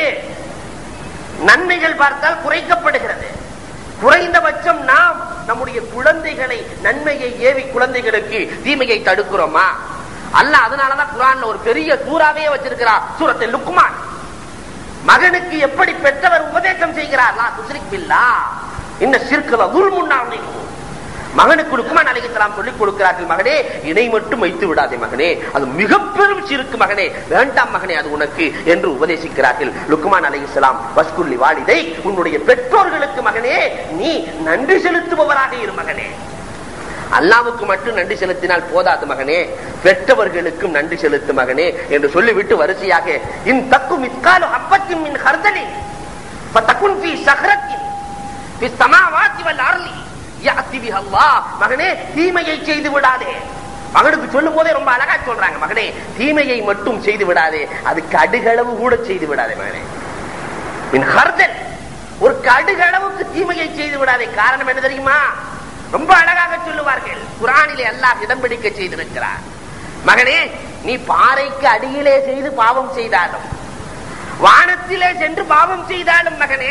நன்மைகள் பார்த்தால் குறைக்கப்படுகிறது குறைந்தபட்சம் நாம் நம்முடைய குழந்தைகளை நன்மையை ஏவி குழந்தைகளுக்கு தீமையை தடுக்கிறோமா அல்ல அதனாலதான் குரான்ல ஒரு பெரிய சூறாவே வச்சிருக்கிறார் சூரத்தை லுக்குமான் மகனுக்கு எப்படி பெற்றவர் உபதேசம் செய்கிறார் லா துஸ்ரிக் பில்லா இன்ன சிற்கல துல்முன்னாவுடைய மகனுக்கு லுக்குமான் அலைஹிஸ்ஸலாம் சொல்லிக் கொடுக்கிறார்கள் மகனே இணை மட்டும் வைத்து விடாதே மகனே அது மிக பெரும் சிறுக்கு மகனே வேண்டாம் மகனே அது உனக்கு என்று உபதேசிக்கிறார்கள் லுக்குமான் அலைஹிஸ்ஸலாம் வஸ்குல்லி வாலிதை உன்னுடைய பெற்றோர்களுக்கு மகனே நீ நன்றி செலுத்துபவராக இரு மகனே அல்லாவுக்கு மட்டும் நன்றி செலுத்தினால் போதாது மகனே பெற்றவர்களுக்கும் நன்றி செலுத்து மகனே என்று சொல்லிவிட்டு வரிசையாக இன் தக்கும் இக்காலும் அப்பத்தின் மின் ஹர்தலி ஃபதகுன் ஃபீ ஸஹ்ரத்தின் ஃபி ஸமாவாத்தி வல் அர்லி யஅதி பிஹா அல்லாஹ் மகனே தீமையை செய்து விடாதே மகனுக்கு சொல்லும் போதே ரொம்ப அழகா சொல்றாங்க மகனே தீமையை மட்டும் செய்து விடாதே அது கடுகளவு கூட செய்து விடாதே மகனே மின் ஹர்தல் ஒரு கடுகளவுக்கு தீமையை செய்து விடாதே காரணம் என்ன தெரியுமா ரொம்ப அழகாக சொல்லுவார்கள் குரானிலே அல்லாஹ் இடம் பிடிக்க செய்திருக்கிறார் மகனே நீ பாறைக்கு அடியிலே செய்து பாவம் செய்தாலும் வானத்திலே சென்று பாவம் செய்தாலும் மகனே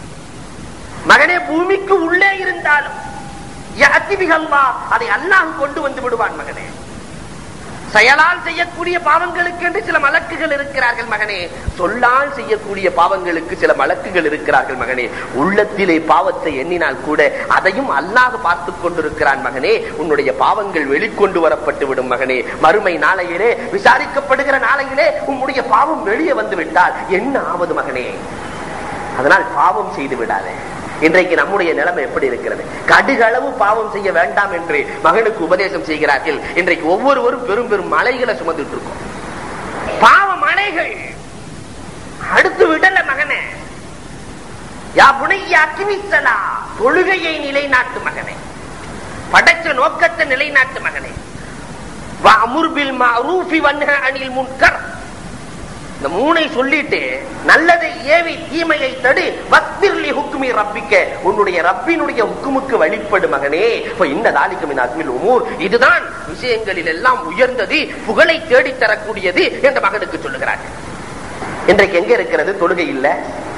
மகனே பூமிக்கு உள்ளே இருந்தாலும் யஅத்திபிகல்லா, அதை அல்லாஹ் கொண்டு வந்து விடுவான் மகனே செயலால் செய்யக்கூடிய பாவங்களுக்கு என்று சில மலக்குகள் இருக்கிறார்கள் மகனே சொல்லால் செய்யக்கூடிய பாவங்களுக்கு சில மலக்குகள் இருக்கிறார்கள் மகனே உள்ளத்திலே பாவத்தை எண்ணினால் கூட அதையும் அல்லாஹ் பார்த்து கொண்டிருக்கிறான் மகனே உன்னுடைய பாவங்கள் வெளிக்கொண்டு வரப்பட்டு விடும் மகனே மறுமை நாளையிலே விசாரிக்கப்படுகிற நாளையிலே உன்னுடைய பாவம் வெளியே வந்து விட்டால் என்ன ஆவது மகனே அதனால் பாவம் செய்து விடாதே இன்றைக்கு நம்முடைய நிலைமை எப்படி இருக்கிறது கடுகளவு பாவம் செய்ய வேண்டாம் என்று மகனுக்கு உபதேசம் செய்கிறார்கள் இன்றைக்கு ஒவ்வொருவரும் பெரும் பெரும் மலைகளை சுமந்துட்டு இருக்கோம் பாவ மலைகள் அடுத்து விடல மகனே யா புனையா கிமிசலா தொழுகையை நிலைநாட்டு மகனே படைச்ச நோக்கத்தை நிலைநாட்டு மகனே வா அமுர்பில் மஅரூஃபி வன்ஹ அனில் முன்கர் இந்த மூனை சொல்லிட்டு நல்லதை ஏவி தீமையை தடு வஸ்திர்லி ஹுக்குமி ரப்பிக்க உன்னுடைய ரப்பினுடைய ஹுக்குமுக்கு வழிபடு மகனே இப்ப இந்த தாலிக்கும் இந்த அஸ்மில் உமூர் இதுதான் விஷயங்களில் எல்லாம் உயர்ந்தது புகழை தேடித் தரக்கூடியது என்ற மகனுக்கு சொல்லுகிறார்கள் இன்றைக்கு எங்க இருக்கிறது தொழுகை இல்ல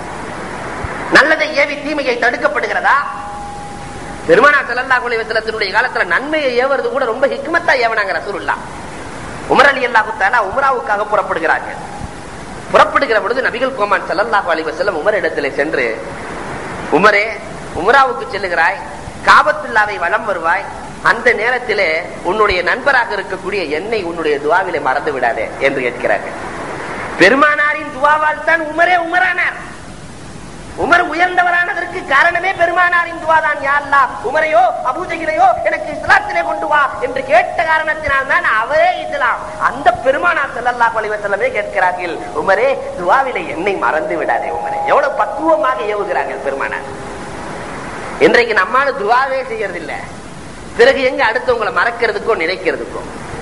நல்லதை ஏவி தீமையை தடுக்கப்படுகிறதா பெருமானா ஸல்லல்லாஹு அலைஹி வஸல்லத்தினுடைய காலத்துல நன்மையை ஏவுறது கூட ரொம்ப ஹிக்மத்தா ஏவனாங்க ரசூலுல்லாஹ் உமர் அலி அல்லாஹு தஆலா உம்ராவுக்காக புறப்படுகிறார்கள் புறப்படுகிற பொழுது நபிகள் கோமான் ஸல்லல்லாஹு அலைஹி வஸல்லம் உமர் இடத்திலே சென்று உமரே உம்ராவுக்கு செல்லுகிறாய் காபத்துல்லாவை வலம் வருவாய் அந்த நேரத்திலே உன்னுடைய நண்பராக இருக்கக்கூடிய என்னை உன்னுடைய துவாவிலே மறந்து விடாதே என்று கேட்கிறார்கள் பெருமானாரின் துவாவால் தான் உமரே உமரானார் உமர் உயர்ந்தவரானதற்கு காரணமே பெருமானாரின் துவாதான் யா அல்லாஹ் உமரையோ அபூஜகிரையோ எனக்கு இஸ்லாத்திலே கொண்டு வா என்று கேட்ட காரணத்தினால் தான் அவரே இஸ்லாம் அந்த பெருமானார் ஸல்லல்லாஹு அலைஹி வஸல்லமே கேட்கிறார்கள் உமரே துவாவிலே என்னை மறந்து விடாதே உமரே எவ்வளவு பக்குவமாக ஏவுகிறார்கள் பெருமானார் இன்றைக்கு நம்மால துவாவே செய்யறது இல்ல பிறகு எங்க அடுத்தவங்களை மறக்கிறதுக்கோ நினைக்கிறதுக்கோ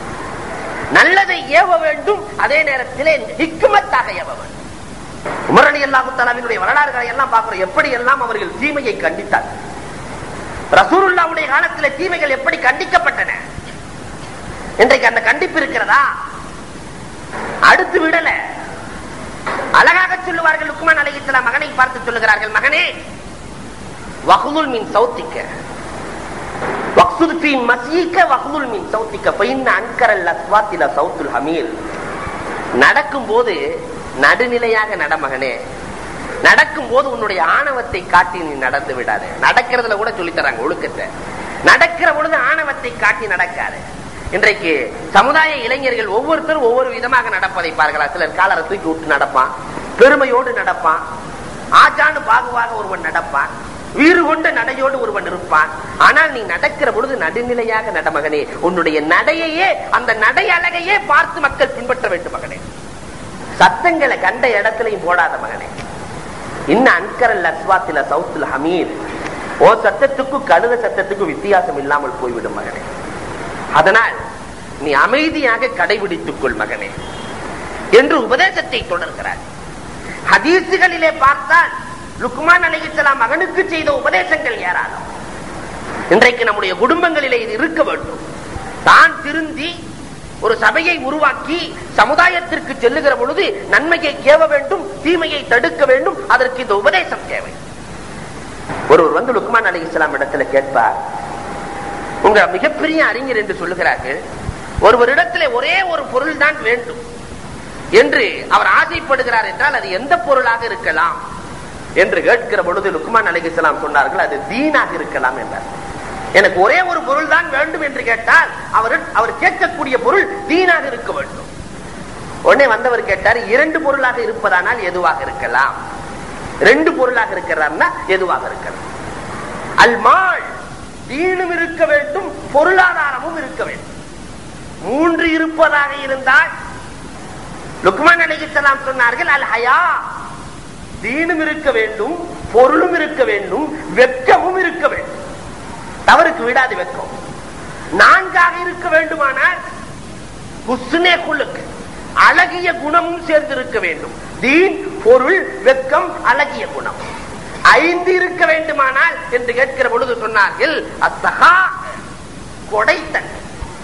நல்லதை ஏவ வேண்டும் அதே நேரத்திலே ஹிக்குமத்தாக ஏவ வேண்டும் உமர் அலி அல்லாஹு தலாவினுடைய வரலாறுகளை எல்லாம் பார்க்கிறோம் எப்படி எல்லாம் அவர்கள் தீமையை கண்டித்தார்கள் ரசூலுல்லாவுடைய காலத்தில் தீமைகள் எப்படி கண்டிக்கப்பட்டன இன்றைக்கு அந்த கண்டிப்பு இருக்கிறதா அடுத்து விடல அழகாக சொல்லுவார்கள் லுக்மான் அலைஹிஸ்ஸலாம் மகனை பார்த்து சொல்லுகிறார்கள் மகனே வகுலுல் மின் சௌத்திக்க வக்சுத் ஃபீ மஸ்யீக்க வகுலுல் மின் சௌத்திக்க ஃபைன் அன்கரல் அஸ்வாத்தில சௌத்துல் ஹமீர் நடக்கும் போது நடுநிலையாக நட மகனே நடக்கும் போது உன்னுடைய ஆணவத்தை காட்டி நீ நடந்து விடாது நடக்கிறதுல கூட சொல்லி தராங்க ஒழுக்கத்தை நடக்கிற பொழுது ஆணவத்தை காட்டி நடக்காது இன்றைக்கு சமுதாய இளைஞர்கள் ஒவ்வொருத்தரும் ஒவ்வொரு விதமாக நடப்பதை பார்க்கலாம் சிலர் காலரை தூக்கி விட்டு நடப்பான் பெருமையோடு நடப்பான் ஆச்சான்னு பாகுவாக ஒருவன் நடப்பான் வீறு கொண்ட நடையோடு ஒருவன் இருப்பான் ஆனால் நீ நடக்கிற பொழுது நடுநிலையாக நட மகனே உன்னுடைய நடையையே அந்த நடை அழகையே பார்த்து மக்கள் பின்பற்ற வேண்டும் மகனே சத்தங்களை கண்ட இடத்துலயும் போடாத மகனே இன்ன அன்கரல் அஸ்வாத்தில சவுத்துல ஹமீர் ஓ சத்தத்துக்கும் கழுத சத்தத்துக்கும் வித்தியாசம் இல்லாமல் போய்விடும் மகனே அதனால் நீ அமைதியாக கடைபிடித்துக் கொள் மகனே என்று உபதேசத்தை தொடர்கிறார் ஹதீசுகளிலே பார்த்தால் லுக்மான் அலைஹிஸ்ஸலாம் மகனுக்கு செய்த உபதேசங்கள் ஏராளம் இன்றைக்கு நம்முடைய குடும்பங்களிலே இது இருக்க வேண்டும் தான் திருந்தி ஒரு சபையை உருவாக்கி சமுதாயத்திற்கு செல்லுகிற பொழுது நன்மையை கேவ வேண்டும் தீமையை தடுக்க வேண்டும் அதற்கு இந்த உபதேசம் தேவை ஒருவர் வந்து லுக்மான் அலி இஸ்லாம் இடத்துல கேட்பார் உங்க மிகப்பெரிய அறிஞர் என்று சொல்லுகிறார்கள் ஒருவரிடத்திலே ஒரே ஒரு பொருள் தான் வேண்டும் என்று அவர் ஆசைப்படுகிறார் என்றால் அது எந்த பொருளாக இருக்கலாம் என்று கேட்கிற பொழுது லுக்மான் அலி இஸ்லாம் சொன்னார்கள் அது தீனாக இருக்கலாம் என்றார் எனக்கு ஒரே ஒரு பொருள் தான் வேண்டும் என்று கேட்டால் அவர் அவர் கேட்கக்கூடிய பொருள் தீனாக இருக்க வேண்டும் உடனே வந்தவர் கேட்டார் இரண்டு பொருளாக இருப்பதானால் எதுவாக இருக்கலாம் ரெண்டு பொருளாக இருக்கிறார்னா எதுவாக இருக்கலாம் அல்மாள் தீனும் இருக்க வேண்டும் பொருளாதாரமும் இருக்க வேண்டும் மூன்று இருப்பதாக இருந்தால் லுக்மான் அலிகிஸ்லாம் சொன்னார்கள் அல் ஹயா தீனும் இருக்க வேண்டும் பொருளும் இருக்க வேண்டும் வெட்கமும் இருக்க வேண்டும் தவறுக்கு விடாது வெட்கம் நான்காக இருக்க வேண்டுமானால் குஸ்னே குழுக்கு அழகிய குணமும் சேர்ந்திருக்க வேண்டும் தீன் பொருள் வெட்கம் அழகிய குணம் ஐந்து இருக்க வேண்டுமானால் என்று கேட்கிற பொழுது சொன்னார்கள் அத்தகா கொடைத்தன்மை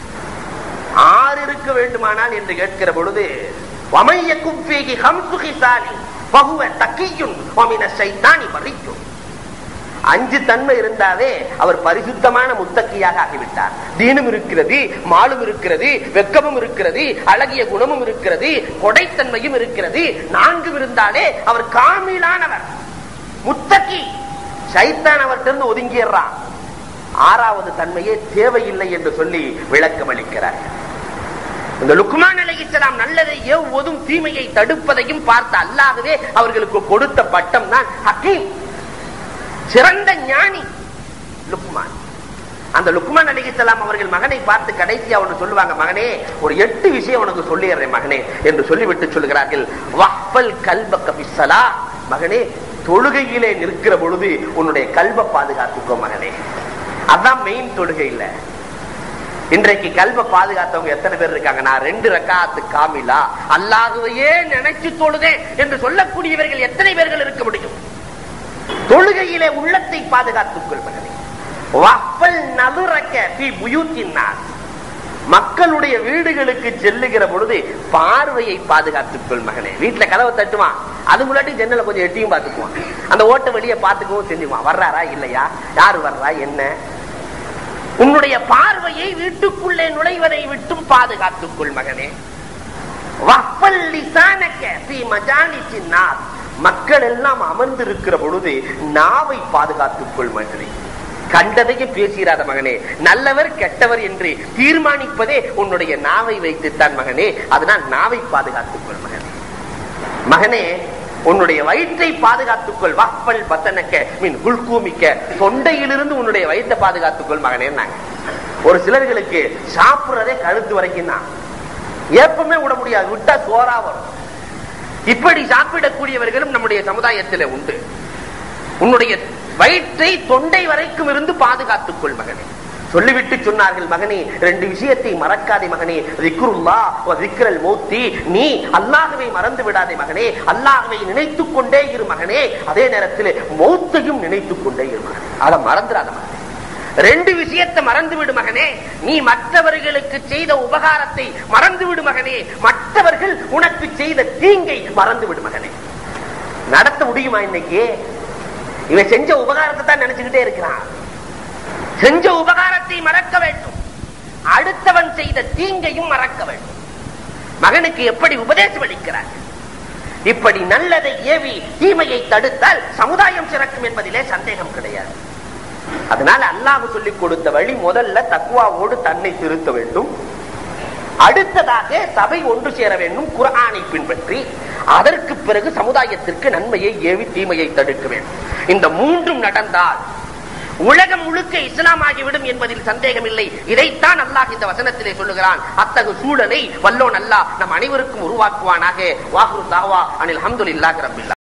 ஆறு இருக்க வேண்டுமானால் என்று கேட்கிற பொழுது வமைய குப்பேகி ஹம்சுகி சாலி பகுவ தக்கியும் ஒமின சைத்தானி பறிக்கும் அஞ்சு தன்மை இருந்தாவே அவர் பரிசுத்தமான முத்தக்கியாக ஆகிவிட்டார் தீனும் இருக்கிறது மாலும் இருக்கிறது வெக்கமும் இருக்கிறது அழகிய குணமும் இருக்கிறது கொடைத்தன்மையும் இருக்கிறது நான்கும் இருந்தாலே அவர் காமிலானவர் முத்தக்கி சைத்தான் அவர்கிட்ட ஒதுங்கிடுறான் ஆறாவது தன்மையே தேவையில்லை என்று சொல்லி விளக்கம் அளிக்கிறார் இந்த லுக்மான் அலைஹிஸ்ஸலாம் நல்லதை ஏவுவதும் தீமையை தடுப்பதையும் பார்த்த அல்லாகவே அவர்களுக்கு கொடுத்த பட்டம் தான் ஹக்கீம் சிறந்த ஞானி லுக்மான் அந்த லுக்மான் அலிஹிஸ்லாம் அவர்கள் மகனை பார்த்து கடைசியா ஒன்று சொல்லுவாங்க மகனே ஒரு எட்டு விஷயம் உனக்கு சொல்லிடுறேன் மகனே என்று சொல்லிவிட்டு சொல்லுகிறார்கள் வஹ்பல் கல்ப கபிசலா மகனே தொழுகையிலே நிற்கிற பொழுது உன்னுடைய கல்வ பாதுகாத்துக்கோ மகனே அதான் மெயின் தொழுகை இல்ல இன்றைக்கு கல்வ பாதுகாத்தவங்க எத்தனை பேர் இருக்காங்க நான் ரெண்டு ரக்காத்து காமிலா அல்லாகவையே நினைச்சு தொழுதேன் என்று சொல்லக்கூடியவர்கள் எத்தனை பேர்கள் இருக்க முடியும் தொழுகையிலே உள்ளத்தை பாதுகாத்துக் கொள்வதனை வஃபல் நதுரக்க ஃபீ புயூத்தின் நாஸ். மக்களுடைய வீடுகளுக்கு செல்லுகிற பொழுது பார்வையை பாதுகாத்துக் கொள் மகனே வீட்டுல கதவை தட்டுவான் அது முன்னாடி ஜன்னல கொஞ்சம் எட்டியும் பார்த்துக்குவான் அந்த ஓட்ட வழியை பார்த்துக்கவும் செஞ்சுக்குவான் வர்றாரா இல்லையா யாரு வர்றா என்ன உன்னுடைய பார்வையை வீட்டுக்குள்ளே நுழைவதை விட்டும் பாதுகாத்துக் கொள் மகனே வஃபல் லிசானக்க ஃபீ மஜாலிசின் நாஸ். மக்கள் எல்லாம் அமர்ந்திருக்கிற பொழுது நாவை பாதுகாத்துக் கொள் மகனே கண்டதையும் பேசுகிறாத மகனே நல்லவர் கெட்டவர் என்று தீர்மானிப்பதே உன்னுடைய நாவை வைத்துத்தான் மகனே அதனால் நாவை பாதுகாத்துக் கொள் மகனே மகனே உன்னுடைய வயிற்றை பாதுகாத்துக் கொள் வப்பல் பத்தனக்க மீன் குள்கூமிக்க தொண்டையிலிருந்து உன்னுடைய வயிற்றை பாதுகாத்துக் கொள் மகனே ஒரு சிலர்களுக்கு சாப்பிடுறதே கழுத்து வரைக்கும் தான் ஏப்பமே விட முடியாது விட்டா சோறா வரும் இப்படி சாப்பிடக்கூடியவர்களும் நம்முடைய சமுதாயத்தில் உண்டு உன்னுடைய வயிற்றை தொண்டை வரைக்கும் இருந்து பாதுகாத்துக் கொள் மகனே சொல்லிவிட்டு சொன்னார்கள் மகனே ரெண்டு விஷயத்தை மறக்காதே மகனே திக்ருல்லா திக்ரல் மௌத்தி நீ அல்லாஹ்வை மறந்து விடாதே மகனே அல்லாஹ்வை நினைத்துக் கொண்டே இரு மகனே அதே நேரத்தில் மௌத்தையும் நினைத்துக் கொண்டே இரு மகனே அதை மறந்துடாத மகனே ரெண்டு விஷயத்தை மறந்து விடு மகனே நீ மற்றவர்களுக்கு செய்த உபகாரத்தை மறந்து விடு மகனே மற்றவர்கள் உனக்கு செய்த தீங்கை மறந்து விடு மகனே நடத்த முடியுமா இன்னைக்கு இவன் செஞ்ச உபகாரத்தை தான் நினைச்சுக்கிட்டே இருக்கிறான் செஞ்ச உபகாரத்தை மறக்க வேண்டும் அடுத்தவன் செய்த தீங்கையும் மறக்க வேண்டும் மகனுக்கு எப்படி உபதேசம் அளிக்கிறார் இப்படி நல்லதை ஏவி தீமையை தடுத்தால் சமுதாயம் சிறக்கும் என்பதிலே சந்தேகம் கிடையாது அதனால அல்லாஹ் சொல்லிக் கொடுத்த வழி முதல்ல தக்குவாவோடு தன்னை திருத்த வேண்டும் அடுத்ததாக சபை ஒன்று சேர வேண்டும் குரானை பின்பற்றி அதற்கு பிறகு சமுதாயத்திற்கு நன்மையை ஏவி தீமையை தடுக்க வேண்டும் இந்த மூன்றும் நடந்தால் உலகம் முழுக்க இஸ்லாம் ஆகிவிடும் என்பதில் சந்தேகம் இல்லை இதைத்தான் அல்லாஹ் இந்த வசனத்திலே சொல்லுகிறான் அத்தகு சூழலை வல்லோன் அல்லாஹ் நம் அனைவருக்கும் உருவாக்குவானாக வாகுரு தாவா அனில் அஹமதுல்லாஹி ரப்பில்லா